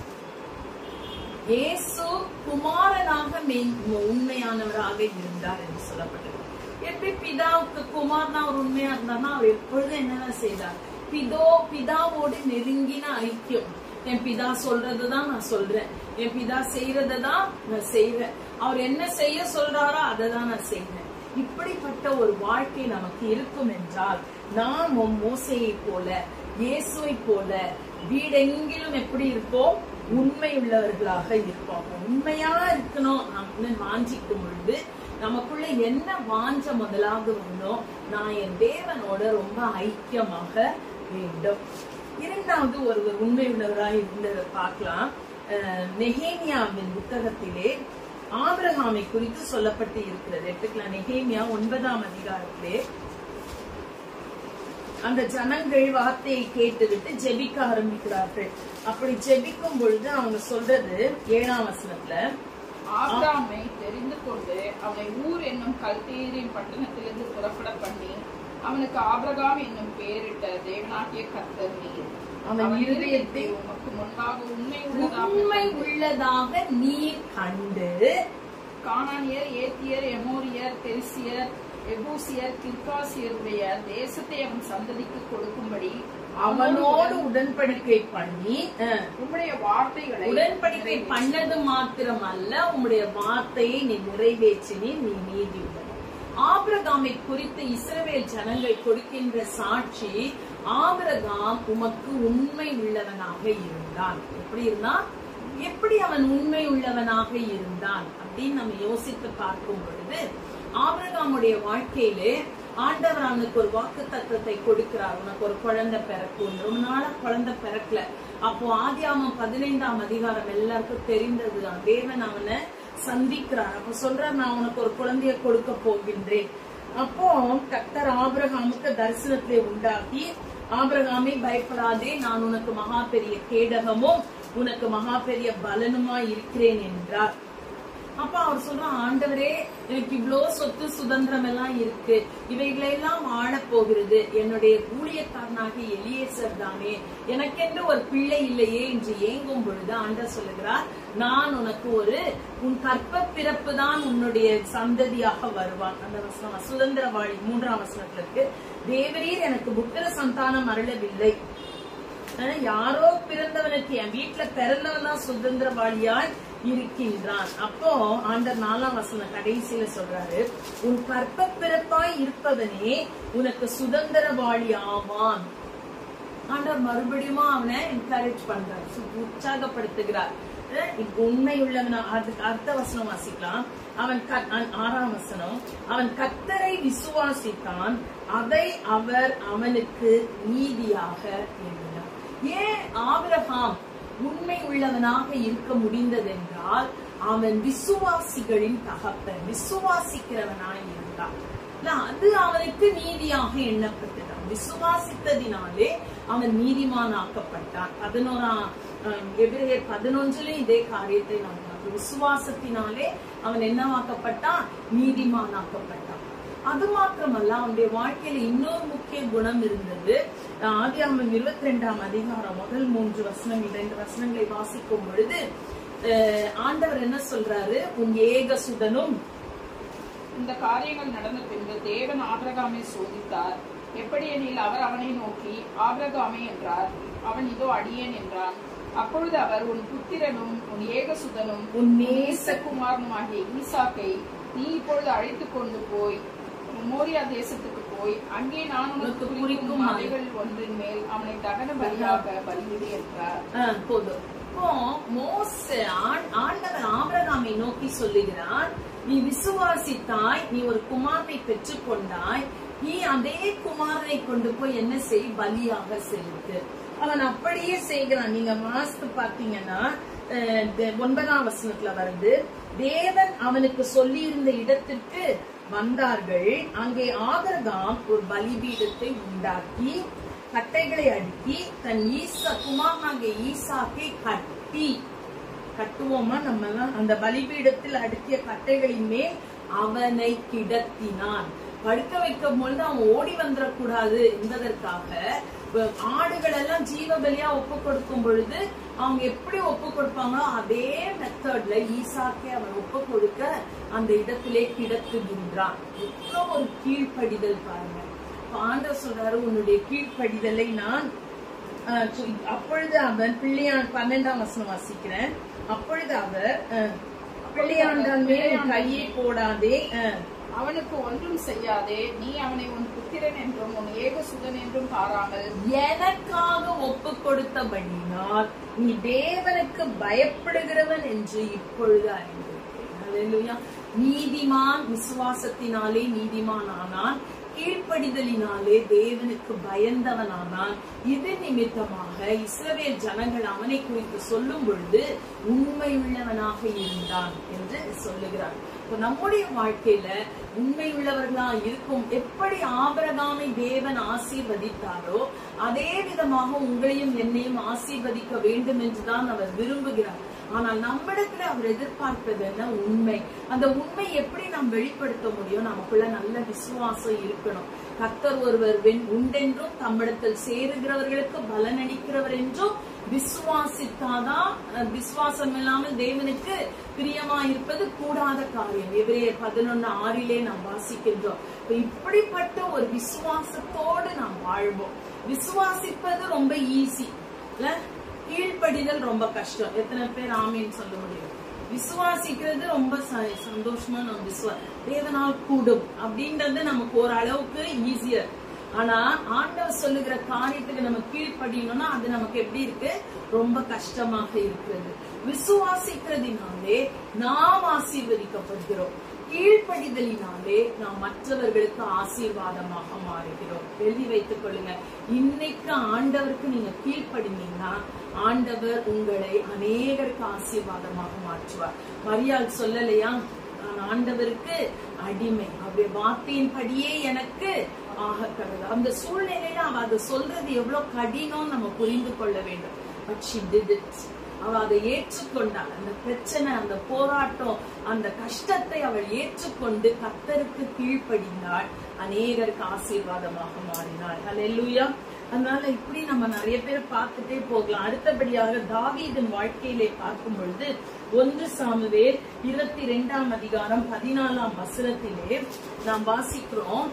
S5: இயேசு குமாரனாக மெய்- உண்மையானவராக இருந்தார் என்று சொல்லப்பட்டது எப்படி பிதாவுக்கு குமார்னா அவர் உண்மையா இருந்தார்னா அவர் எப்பொழுதும் என்னதான் செய்தார் பிதோ பிதாவோடு நெருங்கின ஐக்கியம் என் பிதா சொல்றதுதான் நான் சொல்றேன் என் பிதா செய்யறதுதான் நான் செய்றேன் அவர் என்ன செய்ய சொல்றாரோ அதை தான் நான் செய்றேன் இப்படிப்பட்ட ஒரு வாழ்க்கை நமக்கு இருக்கும் என்றால் நாமும் மோசையை போல இயேசுவை போல வீடெங்கிலும் எப்படி இருப்போம் உண்மை உள்ளவர்களாக இருப்போம் உண்மையா இருக்கணும் அப்படின்னு வாஞ்சிக்கும் பொழுது நமக்குள்ள என்ன வாஞ்ச முதலாக வரணும் நான் என் தேவனோட ரொம்ப ஐக்கியமாக வேண்டும் இரண்டாவது ஒருவர் உண்மை உள்ளவராய் இருந்ததை பார்க்கலாம் அஹ், நெகேமியாவின் புத்தகத்திலே ஆபிரகாமை குறித்து சொல்லப்பட்டு இருக்கிறது எடுத்துக்கலாம் நெகேமியா ஒன்பதாம் அதிகாரத்திலே அந்த ஜனங்கள் வார்த்தையை கேட்டுவிட்டு ஜெபிக்க ஆரம்பிக்கிறார்கள் அப்படி ஜெபிக்கும் பொழுது அவங்க சொல்றது ஏழாம் வசனத்துல
S2: ஆபிராமை தெரிந்து கொண்டு அவனை ஊர் என்னும் கல்தேரின் பட்டணத்திலிருந்து புறப்பட பண்ணி அவனுக்கு ஆபிரகாம் என்னும் பெயரிட்ட தேவனாகிய கர்த்தர் நீர்
S5: அவன்
S2: அவன்
S5: இருதயத்தை
S2: இருதயத்தை உமக்கு முன்பாக உண்மை உள்ளதாக
S5: உண்மை
S2: கண்டு,
S5: உள்ளதாக நீர் கண்டு
S2: கானானியர் ஏத்தியர் எமோரியர் பெரிசியர் எபூசியர் கிர்காசியருடைய தேசத்தை அவன் சந்ததிக்கு கொடுக்கும்படி
S5: அவனோடு உடன்படிக்கை பண்ணி அஹ்,
S2: உம்முடைய வார்த்தைகளை
S5: உடன்படிக்கை பண்ணது மாத்திரம் அல்ல உம்முடைய வார்த்தையை நீ நிறைவேற்றினி நீ நீதி உள்ளவன். ஆபிரகாமை குறித்து இஸ்ரவேல் ஜனங்கள் கொடுக்கின்ற சாட்சி ஆபிரகாம் உமக்கு உண்மை உள்ளவனாக இருந்தான் எப்படி இருந்தான் எப்படி அவன் உண்மை உள்ளவனாக இருந்தான் அப்படின்னு நம்ம யோசித்து பார்க்கும் பொழுது ஆபிரகாமுடைய வாழ்க்கையிலே ஆண்டவர் அவனுக்கு ஒரு வாக்கு தத்துவத்தை கொடுக்கிறார் உனக்கு ஒரு குழந்தை பிறக்கும் ரொம்ப நாளா குழந்தை பிறக்கல அப்போ ஆதியாமம் பதினைந்தாம் அதிகாரம் எல்லாருக்கும் தெரிந்ததுதான் தேவன் அவனை சந்திக்கிறார் அப்ப சொல்றார் நான் உனக்கு ஒரு குழந்தைய கொடுக்க போகின்றேன் அப்போ கர்த்தர் ஆபிரகாமுக்கு தரிசனத்திலே உண்டாக்கி ஆபிரகாமே பயப்படாதே நான் உனக்கு மகா பெரிய கேடகமும் உனக்கு மகா பெரிய பலனுமா இருக்கிறேன் என்றார் அப்ப அவர் சொல்றான் ஆண்டவரே எனக்கு இவ்ளோ சொத்து சுதந்திரம் எல்லாம் இருக்கு இவைகளை எல்லாம் வாழப் போகிறது என்னுடைய ஊழியக்காரனாகிய எலியேசர் தானே எனக்கென்று ஒரு பிள்ளை இல்லையே என்று ஏங்கும் பொழுது ஆண்டவர் சொல்லுகிறார் நான் உனக்கு ஒரு உன் கற்ப பிறப்பு தான் உன்னுடைய சந்ததியாக வருவான் அந்த வசனம் சுதந்திரவாளி மூன்றாம் வசனத்துல இருக்கு தேவரீர் எனக்கு புத்திர சந்தானம் அருளவில்லை ஆனா, யாரோ பிறந்தவனுக்கு என் வீட்டுல பிறந்தவன் தான் சுதந்திரவாளியாய் இருக்கின்றான் அப்போ ஆண்டர் நாலாம் வசனம் கடைசியில சொல்றாரு உன் கற்ப பிறப்பாய் இருப்பவனே உனக்கு சுதந்திரவாளி ஆவான் ஆண்டவர் மறுபடியும் அவனை என்கரேஜ் பண்றார் சு- உற்சாகப்படுத்துகிறார் அஹ் இப்ப உண்மை உள்ளவனா அதுக்கு அடுத்த வசனம் வாசிக்கலாம் அவன் கத்- அ- ஆறாம் வசனம் அவன் கத்தரை விசுவாசித்தான் அதை அவர் அவனுக்கு நீதியாக எண்ணினார் ஏன் ஆபிரகாம் உண்மை உள்ளவனாக இருக்க முடிந்ததென்றால் அவன் விசுவாசிகளின் தகப்பன் விசுவாசிக்கிறவனாய் இருந்தான் இல்ல, அது அவனுக்கு நீதியாக எண்ணப்பட்டதான் விசுவாசித்ததினாலே அவன் நீதிமானாக்கப்பட்டான் பதினோராம் அஹ், எபிரேயர் பதினொன்றிலும் இதே காரியத்தை நாம் பார்க்கிறோம். விசுவாசத்தினாலே அவன் என்னவாக்கப்பட்டான் நீதிமானாக்கப்பட்டான் அது மாத்திரமல்ல அவனுடைய வாழ்க்கையில இன்னொரு முக்கிய குணம் இருந்தது ஆதியாமம் இருபத்தி ரெண்டாம் அதிகாரம் முதல் மூன்று வசனங்கள் இரண்டு வசனங்களை வாசிக்கும் பொழுது அஹ், ஆண்டவர் என்ன சொல்றாரு உன் ஏகசுதனும்
S2: இந்த காரியங்கள் நடந்த பின்பு தேவன் ஆபிரகாமை சோதித்தார் எப்படி எனில் அவர் அவனை நோக்கி ஆபிரகாமே என்றார் அவன் இதோ அடியேன் என்றான் அப்பொழுது அவர் உன் புத்திரனும் உன் ஏகசுதனும்
S5: உன்
S2: நேசகுமாரனுமாகிய ஈசாக்கை நீ இப்பொழுது அழைத்துக் கொண்டு போய் மோரியா தேசத்துக்கு போய் அங்கே நான் உனக்கு
S5: உனக்கு
S2: குறிக்கும்
S5: குறிக்கும்
S2: மலைகள் ஒன்றின் மேல் அவனை தகன பலியாக பலியிடு என்றார்
S5: ஆ, போதும் இப்போ மோச ஆண்- ஆண்டவர் ஆபிரகாமை நோக்கி சொல்லுகிறார் நீ விசுவாசித்தாய் நீ ஒரு குமாரனை பெற்றுக் கொண்டாய் நீ அதே குமாரனை கொண்டு போய் என்ன செய் பலியாக செலுத்து அவன் அப்படியே செய்கிறான் நீங்க வாசித்து பார்த்தீங்கன்னா அஹ், இந்த ஒன்பதாம் வசனத்துல வருது தேவன் அவனுக்கு சொல்லியிருந்த இடத்திற்கு வந்தார்கள் அங்கே ஆபிரகாம் ஒரு பலிபீடத்தை உண்டாக்கி கட்டைகளை அடுக்கி தன் ஈசா குமாரனாகிய ஈசாக்கை கட்டி கட்டுவோமா நம்ம எல்லாம் அந்த பலிபீடத்தில் அடுக்கிய கட்டைகளின் மேல் அவனை கிடத்தினான் படுக்க வைக்கும் பொழுது அவன் ஓடி வந்துடக்கூடாது என்பதற்காக வ- ஆடுகள் எல்லாம் ஜீவ பலியா ஒப்பு கொடுக்கும் பொழுது அவங்க எப்படி ஒப்பு கொடுப்பாங்களோ அதே மெத்தட்ல ஈசாக்கை அவன் ஒப்பு கொடுக்க அந்த இடத்திலே கிடத்துகின்றான் எவ்வளவு ஒரு கீழ்ப்படிதல் பாருங்க இப்ப ஆண்டவர் சொல்றாரு உன்னுடைய கீழ்ப்படிதலை நான் ஆஹ், சொ- அப்பொழுது அவன் பிள்ளையான் பன்னெண்டாம் வசனம் வாசிக்கிறேன் அப்பொழுது அவர் ஆஹ், பிள்ளையாண்டான் மேல் உன் கையை போடாதே ஆஹ்,
S2: அவனுக்கு ஒன்றும் செய்யாதே நீ அவனை உன் புத்திரன் என்றும் உன் ஏகசுதன் என்றும் பாராமல்
S5: எனக்காக ஒப்பு கொடுத்தபடினால் நீ தேவனுக்கு பயப்படுகிறவன் என்று இப்பொழுது அறிந்திருக்கிறேன் அல்லேலூயா. நீதிமான் விசுவாசத்தினாலே நீதிமான் ஆனான் கீழ்ப்படிதலினாலே தேவனுக்கு பயந்தவனானான் இது நிமித்தமாக இஸ்ரவேல் ஜனங்கள் அவனை குறித்து சொல்லும் பொழுது உண்மையுள்ளவனாக இருந்தான் என்று சொல்லுகிறார் இப்ப நம்முடைய வாழ்க்கையில உண்மையுள்ளவர்களா இருக்கும் எப்படி ஆபரகாமை தேவன் ஆசீர்வதித்தாரோ அதே விதமாக உங்களையும் என்னையும் ஆசீர்வதிக்க வேண்டும் என்றுதான் அவர் விரும்புகிறார் ஆனால் நம்மிடத்துல அவர் எதிர்பார்ப்பது என்ன உண்மை அந்த உண்மை எப்படி நாம் வெளிப்படுத்த முடியும் நமக்குள்ள நல்ல விசுவாசம் இருக்கணும் கர்த்தர் ஒருவர் வெண் உண்டென்றும் தம்மிடத்தில் சேருகிறவர்களுக்கு பலனளிக்கிறவர் என்றும் விசுவாசித்தாதான் அஹ், விசுவாசம் இல்லாமல் தேவனுக்கு பிரியமா இருப்பது கூடாத காரியம் எபிரேயர் பதினொன்னு ஆறிலே நாம் வாசிக்கின்றோம் இப்ப இப்படிப்பட்ட ஒரு விசுவாசத்தோடு நாம் வாழ்வோம் விசுவாசிப்பது ரொம்ப ஈஸி இல்ல கீழ்ப்படிதல் ரொம்ப கஷ்டம் எத்தனை பேர் ஆமீன்னு சொல்ல முடியும் விசுவாசிக்கிறது ரொம்ப ச- சந்தோஷமா நம்ம விசுவா தேவனால் கூடும் அப்படின்றது நமக்கு ஒரு அளவுக்கு ஈஸியர் ஆனா ஆண்டவர் சொல்லுகிற காரியத்துக்கு நம்ம கீழ்ப்படியணும்னா அது நமக்கு எப்படி இருக்கு ரொம்ப கஷ்டமாக இருக்கிறது விசுவாசிக்கிறதினாலே நாம் ஆசீர்வதிக்கப்படுகிறோம் கீழ்ப்படிதலினாலே நாம் மற்றவர்களுக்கு ஆசீர்வாதமாக மாறுகிறோம் எழுதி வைத்துக் கொள்ளுங்க இன்னைக்கு ஆண்டவருக்கு நீங்க கீழ்ப்படினீங்கன்னா ஆண்டவர் உங்களை அநேகருக்கு ஆசீர்வாதமாக மாற்றுவார் மரியாள் சொல்லலையா நான் ஆண்டவருக்கு அடிமை அவருடைய வார்த்தையின்படியே எனக்கு ஆக கடவுள் அந்த சூழ்நிலையில அவ அதை சொல்றது எவ்வளவு கடினம் நம்ம புரிந்து கொள்ள வேண்டும் பட் she did it அவ அதை ஏற்றுக்கொண்டாள் அந்த பிரச்சனை அந்த போராட்டம் அந்த கஷ்டத்தை அவள் ஏற்றுக்கொண்டு கத்தருக்கு கீழ்ப்படிந்தாள் அநேகருக்கு ஆசீர்வாதமாக மாறினாள் ஹalleluya அதனால இப்படி நம்ம நிறைய பேர் பார்த்துட்டே போகலாம் அடுத்தபடியாக தாவீதின் வாழ்க்கையிலே பார்க்கும் பொழுது ஒன்று சாமுவேல் இருபத்தி ரெண்டாம் அதிகாரம் பதினாலாம் வசனத்திலே நாம் வாசிக்கிறோம்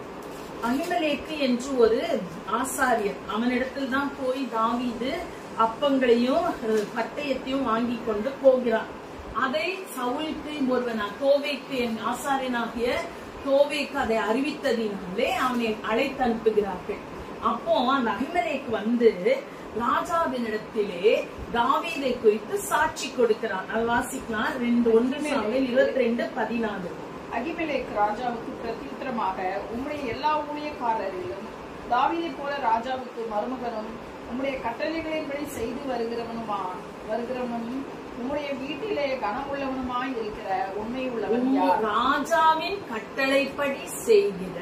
S5: அகிமலேக்கு என்று ஒரு ஆசாரியர் அவனிடத்தில் தான் போய் தாவீது அப்பங்களையும் அஹ், பட்டயத்தையும் வாங்கி கொண்டு போகிறான் அதை சவுலுக்கு ஒருவன் தோவேக்கு என் ஆசாரியனாகிய தோவேக்கு அதை அறிவித்ததினாலே அவனை அழைத்து அனுப்புகிறார்கள் அப்போ அந்த அகிமலேக்கு வந்து ராஜாவினிடத்திலே தாவீதை குறித்து சாட்சி கொடுக்கிறான் அது வாசிக்கலாம் ரெண்டு ஒன்று சாமுவேல் இருபத்தி ரெண்டு பதினாலு
S2: அகிமெலேக் ராஜாவுக்கு பிரத்யுத்தரமாக உம்முடைய எல்லா ஊழியக்காரரிலும் தாவீதை போல ராஜாவுக்கு மருமகனும் உம்முடைய கட்டளைகளின்படி செய்து வருகிறவனுமா வருகிறவனும் உம்முடைய வீட்டிலே கனமுள்ளவனுமாய் இருக்கிற உண்மை உள்ளவன்
S5: உம்மு-
S2: யார்
S5: ராஜாவின் கட்டளைப்படி செய்கிற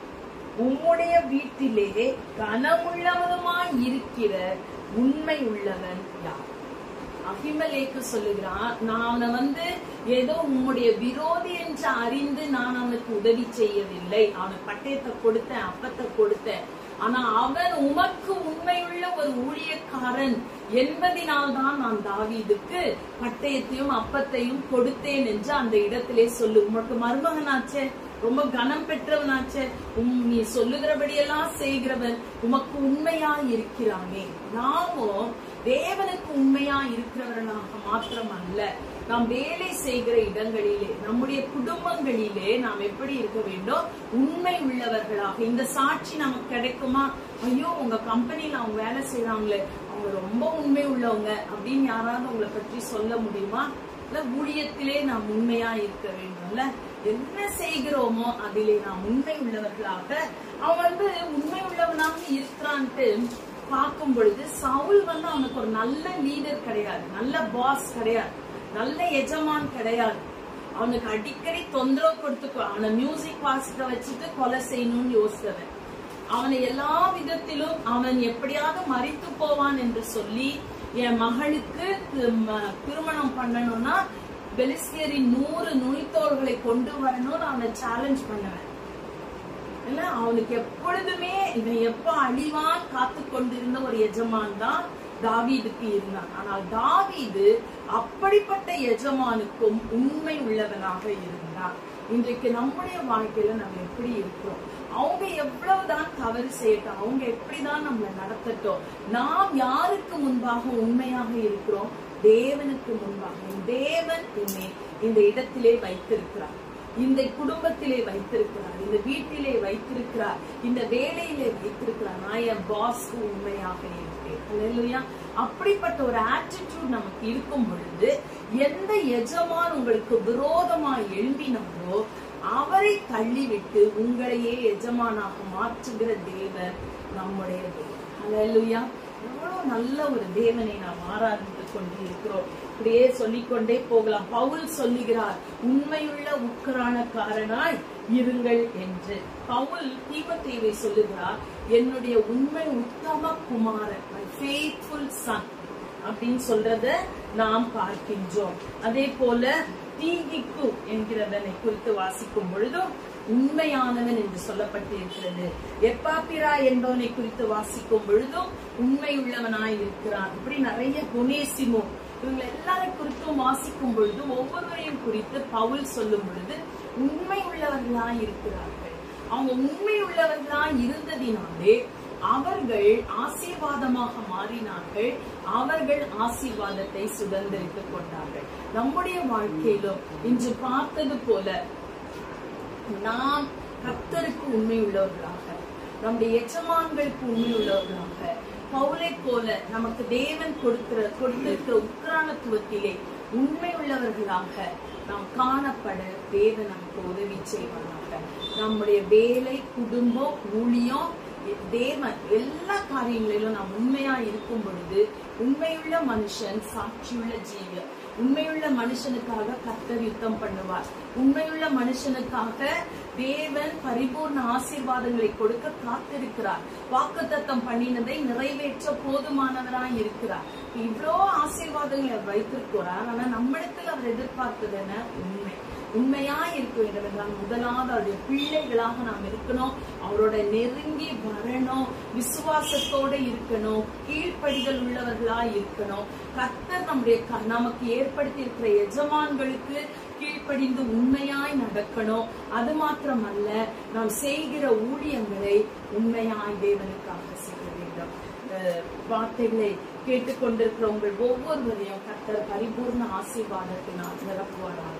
S5: உம்முடைய வீட்டிலே கனமுள்ளவனுமாய் இருக்கிற உண்மை உள்ளவன் யார் அகிமலேக்கு சொல்லுகிறான் நான் அவனை வந்து ஏதோ உம்முடைய விரோதி என்று அறிந்து நான் அவனுக்கு உதவி செய்யவில்லை அவனுக்கு பட்டயத்தை கொடுத்தேன் அப்பத்தை கொடுத்தேன் ஆனா அவன் உமக்கு உண்மையுள்ள ஒரு ஊழியக்காரன் என்பதினால் தான் நான் தாவீதுக்கு பட்டயத்தையும் அப்பத்தையும் கொடுத்தேன் என்று அந்த இடத்திலே சொல்லு உமக்கு மருமகனாச்சே ரொம்ப கனம் பெற்றவனாச்சே உம் நீ சொல்லுகிறபடியெல்லாம் செய்கிறவன் உமக்கு உண்மையா இருக்கிறானே நாமோ தேவனுக்கு உண்மையா இருக்கிறவர்களாக மாத்திரம் அல்ல நாம் வேலை செய்கிற இடங்களிலே நம்முடைய குடும்பங்களிலே நாம் எப்படி இருக்க வேண்டும் உண்மை உள்ளவர்களாக இந்த சாட்சி நமக்கு கிடைக்குமா ஐயோ உங்க கம்பெனில அவங்க வேலை செய்யறாங்களே அவங்க ரொம்ப உண்மை உள்ளவங்க அப்படின்னு யாராவது உங்களை பற்றி சொல்ல முடியுமா இல்ல ஊழியத்திலே நாம் உண்மையா இருக்க வேண்டும்ல என்ன செய்கிறோமோ அதிலே நாம் உண்மை உள்ளவர்களாக அவன் வந்து உண்மை உள்ளவனாக இருக்கிறான்ட்டு பார்க்கும் பொழுது சவுல் வந்து அவனுக்கு ஒரு நல்ல லீடர் கிடையாது நல்ல பாஸ் கிடையாது நல்ல எஜமான் கிடையாது அவனுக்கு அடிக்கடி தொந்தரவு கொடுத்து அவனை மியூசிக் வாசிக்க வச்சுட்டு கொலை செய்யணும்னு யோசித்தவன் அவனை எல்லா விதத்திலும் அவன் எப்படியாவது மறித்து போவான் என்று சொல்லி என் மகளுக்கு தி- திருமணம் பண்ணணும்னா பெலிஸ்தியரின் நூறு நுனித்தோள்களை கொண்டு வரணும்னு அவனை சேலஞ்ச் பண்ணுவேன் இல்ல அவனுக்கு எப்பொழுதுமே இவன் எப்ப அழிவான் காத்து கொண்டிருந்த ஒரு எஜமான் தான் தாவீதுக்கு இருந்தான் ஆனால் தாவீது அப்படிப்பட்ட எஜமானுக்கும் உண்மை உள்ளவனாக இருந்தான் இன்றைக்கு நம்முடைய வாழ்க்கையில நம்ம எப்படி இருக்கிறோம் அவங்க எவ்வளவுதான் தவறு செய்யட்டும் அவங்க எப்படிதான் நம்மளை நடத்தட்டும் நாம் யாருக்கு முன்பாக உண்மையாக இருக்கிறோம் தேவனுக்கு முன்பாக என் தேவன் என்னை இந்த இடத்திலே வைத்திருக்கிறார் இந்த குடும்பத்திலே வைத்திருக்கிறார் இந்த வீட்டிலே வைத்திருக்கிறார் இந்த வேலையிலே வைத்திருக்கிறார் நான் என் பாஸ்க்கு உண்மையாக இருப்பேன் அல்லேலூயா அப்படிப்பட்ட ஒரு ஆட்டிடியூட் நமக்கு இருக்கும் பொழுது எந்த எஜமான் உங்களுக்கு விரோதமா எழும்பினாரோ அவரை தள்ளிவிட்டு உங்களையே எஜமானாக மாற்றுகிற தேவன் நம்முடைய தேவன் அல்லேலூயா எவ்வளவு நல்ல ஒரு தேவனை நாம் ஆராதித்துக் கொண்டு இருக்கிறோம் இப்படியே சொல்லிக்கொண்டே போகலாம் பவுல் சொல்லுகிறார் உண்மையுள்ள உக்கரானக்காரனாய் இருங்கள் என்று பவுல் தீமத்தேவை சொல்லுகிறார் என்னுடைய உண்மை உத்தம குமாரன் my faithful son அப்படின்னு சொல்றத நாம் பார்க்கின்றோம் அதே போல தீகிக்கு என்கிறவனை குறித்து வாசிக்கும் பொழுதும் உண்மையானவன் என்று சொல்லப்பட்டு இருக்கிறது எப்பாப்பிரா என்பவனை குறித்து வாசிக்கும் பொழுதும் உண்மை உள்ளவனாய் இருக்கிறான் இப்படி நிறைய குணேசிமோ இவங்க எல்லாரை குறித்தும் வாசிக்கும் பொழுது ஒவ்வொருவரையும் குறித்து பவுல் சொல்லும் பொழுது உண்மை உள்ளவர்களாய் இருக்கிறார்கள் அவங்க உண்மை உள்ளவர்களாய் இருந்ததினாலே அவர்கள் ஆசீர்வாதமாக மாறினார்கள் அவர்கள் ஆசீர்வாதத்தை சுதந்திரித்துக் கொண்டார்கள் நம்முடைய வாழ்க்கையிலும் இன்று பார்த்தது போல நாம் கர்த்தருக்கு உண்மை உள்ளவர்களாக நம்முடைய எஜமான்களுக்கு உண்மை உள்ளவர்களாக பவுலை போல நமக்கு தேவன் கொடுக்கிற கொடுத்திருக்கிற உக்ரானத்துவத்திலே உண்மை உள்ளவர்களாக நாம் காணப்பட தேவன் நமக்கு உதவி செய்வாராக நம்முடைய வேலை குடும்பம் ஊழியம் தேவன் எல்லா காரியங்களிலும் நாம் உண்மையா இருக்கும் பொழுது உண்மையுள்ள மனுஷன் சாட்சியுள்ள ஜீவன் உண்மையுள்ள மனுஷனுக்காக கர்த்தர் யுத்தம் பண்ணுவார் உண்மையுள்ள மனுஷனுக்காக தேவன் பரிபூர்ண ஆசீர்வாதங்களை கொடுக்க காத்திருக்கிறார் வாக்குத்தத்தம் பண்ணினதை நிறைவேற்ற போதுமானவராய் இருக்கிறார் இவ்வளோ ஆசீர்வாதங்களை அவர் வைத்திருக்கிறார் ஆனா நம்மிடத்தில் அவர் எதிர்பார்த்தது என்ன உண்மை உண்மையா இருக்க வேண்டும் என்றால் முதலாவது அவருடைய பிள்ளைகளாக நாம் இருக்கணும் அவரோட நெருங்கி வரணும் விசுவாசத்தோட இருக்கணும் கீழ்ப்படிதல் உள்ளவர்களா இருக்கணும் கர்த்தர் நம்முடைய க- நமக்கு ஏற்படுத்தி இருக்கிற எஜமான்களுக்கு கீழ்ப்படிந்து உண்மையாய் நடக்கணும் அது மாத்திரமல்ல நாம் செய்கிற ஊழியங்களை உண்மையாய் தேவனுக்காக செய்ய வேண்டும் இந்த வார்த்தைகளை கேட்டுக்கொண்டிருக்கிற உங்கள் ஒவ்வொருவரையும் கர்த்தர் பரிபூர்ண ஆசீர்வாதத்தினால் நிரப்புவாராக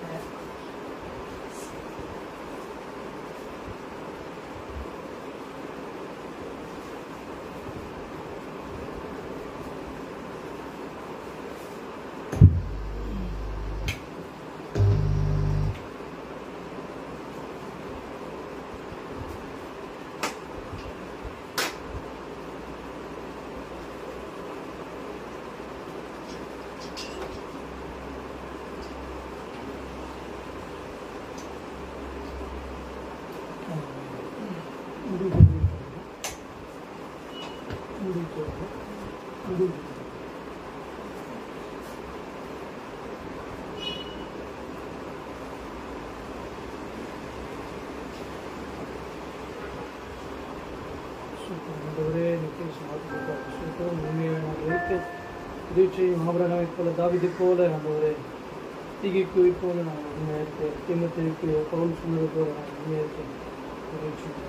S1: நடக்க உதவி செய்யும் ஆபரணமை போல தாவிதை போல ஆண்டவரே தீகைக்கு போல நான் உண்மையாக இருக்கேன் திமுத்திற்கு பவுல் சொன்னது போல நான் உண்மையாக இருக்கேன் உதவி செய்யும்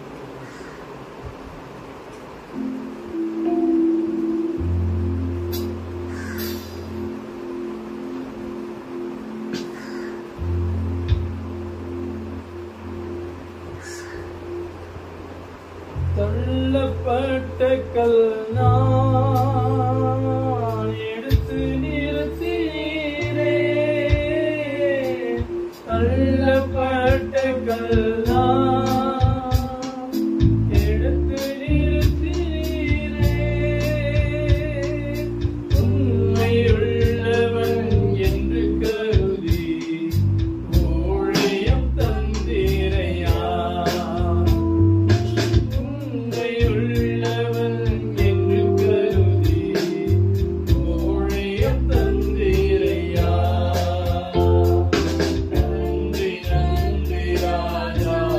S1: தள்ளப்பட்ட கல் நான் எடுத்து நிறுத்தீரே தள்ளப்பட்ட கல் நான் எடுத்து நிறுத்தீரே உண்மையுள்ளவன் என்று கருதி ஊழியம் தந்தீரையா உண்மையுள்ளவன் என்று கருதி ஊழியம் தந்தீரையா நன்றி நன்றி ராஜா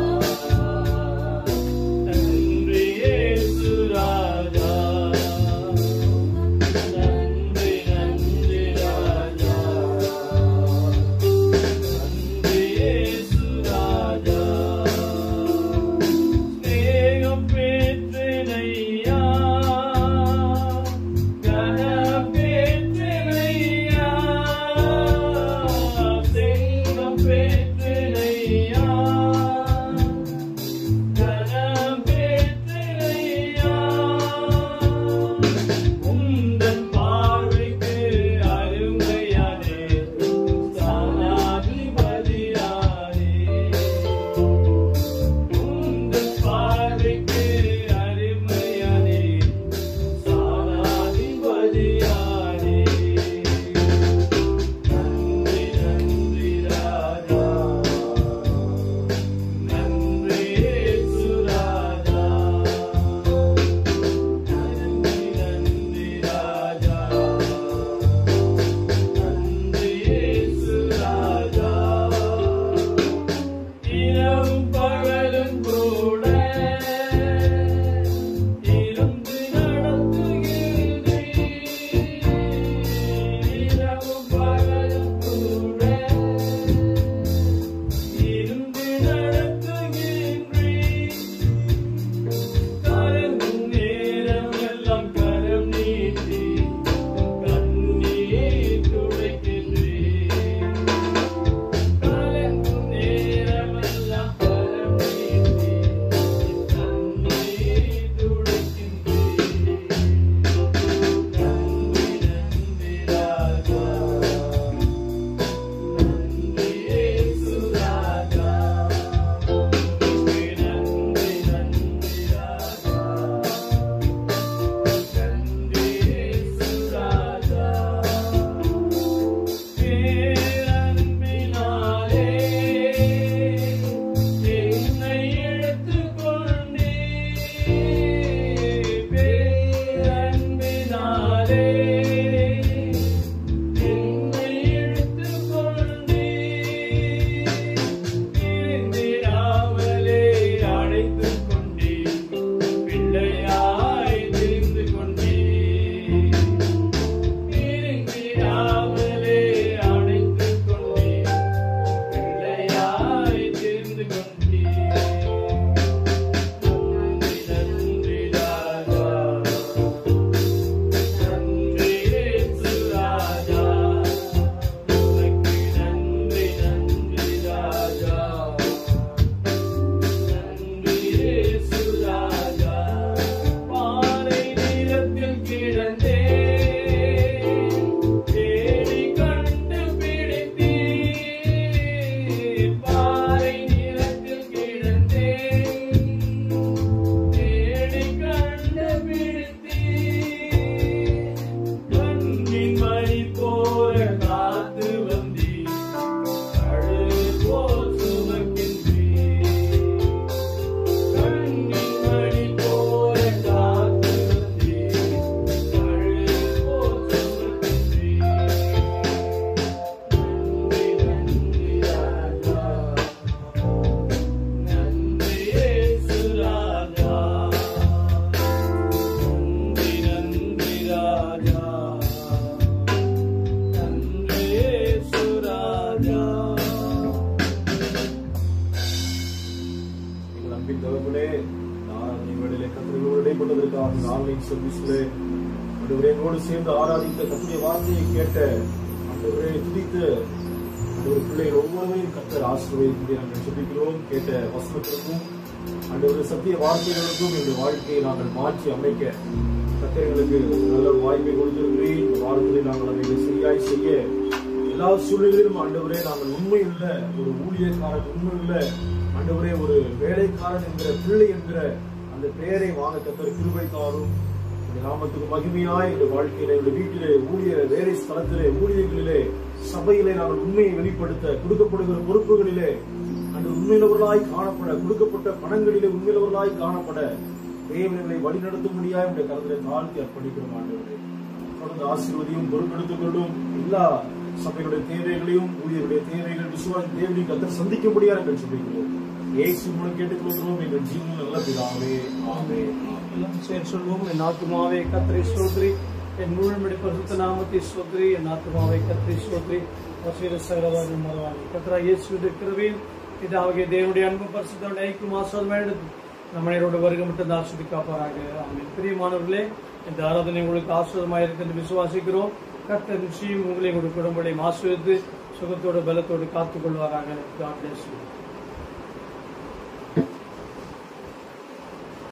S3: கொடுத்ததற்காக இந்த ஆன்லைன் சர்வீஸ்ல ஆண்டவரே என்னோடு சேர்ந்து ஆராதித்த கத்துடைய வார்த்தையை கேட்ட ஆண்டவரே துதித்து ஆண்டவர் பிள்ளைகள் ஒவ்வொருவரையும் கத்தர் ஆசீர்வதித்து நாங்கள் சொல்லிக்கிறோம் கேட்ட வசனத்திற்கும் ஆண்டவர் சத்திய வார்த்தைகளுக்கும் எங்கள் வாழ்க்கையை நாங்கள் மாற்றி அமைக்க கத்தர்களுக்கு நல்ல வாய்ப்பை கொடுத்திருக்கிறேன் இந்த வாரத்தில் நாங்கள் அதை சரியாய் செய்ய எல்லா சூழ்நிலையிலும் ஆண்டவரே நாங்கள் உண்மையுள்ள ஒரு ஊழியக்காரன் உண்மையுள்ள ஆண்டவரே ஒரு வேலைக்காரன் என்கிற பிள்ளை என்கிற அந்த பெயரை வாங்க கத்தர் கிருபை தாரும் இந்த நாமத்துக்கு மகிமையாய் இந்த வாழ்க்கையில இந்த வீட்டிலே ஊழிய வேலை ஸ்தலத்திலே ஊழியர்களிலே சபையிலே நாங்கள் உண்மையை வெளிப்படுத்த கொடுக்கப்படுகிற பொறுப்புகளிலே அந்த உண்மையுள்ளவர்களாய் காணப்பட கொடுக்கப்பட்ட பணங்களிலே உண்மையுள்ளவர்களாய் காணப்பட தேவனை வழிநடத்த முடியாது இந்த கருத்திலே தாழ்த்தி அர்ப்பணிக்கிறோம் ஆண்டவரே தொடர்ந்து ஆசீர்வதியும் பொறுப்பெடுத்துக் கொள்ளும் எல்லா சபையுடைய தேவைகளையும் ஊழியருடைய தேவைகள் விசுவாச தேவையும் கத்தர் சந்திக்க முடியாது என்று சொல்லிக்கிறோம் ஏசு மூலம் கேட்டுக்கொள்கிறோம் எங்கள் ஜீவன் நல்ல பிதாவே ஆமே
S1: எல்லாம் சேர்ந்து சொல்வோம் என் ஆத்துமாவே கத்திரை சோதரி என் முழுமடி பரிசுத்த நாமத்தை சோதரி என் ஆத்துமாவை கத்திரை சோதரி வசீர சகலவாதி மரவாணி கத்திரா இயேசு இருக்கிறவேன் இதாகிய தேவனுடைய அன்பு பரிசுத்தோட ஐக்கும் ஆசாதமாக எடுத்து நம்மளோட வருகை மட்டும் ஆசிரி காப்பாராக ஆமென் பிரியமானவர்களே இந்த ஆராதனை உங்களுக்கு ஆசிரியமாக இருக்கிறது விசுவாசிக்கிறோம் கர்த்தர் நிச்சயம் உங்களை உங்களுடைய குடும்பங்களை ஆசிரியத்து சுகத்தோடு பலத்தோடு காத்துக் கொள்வாராக God bless you.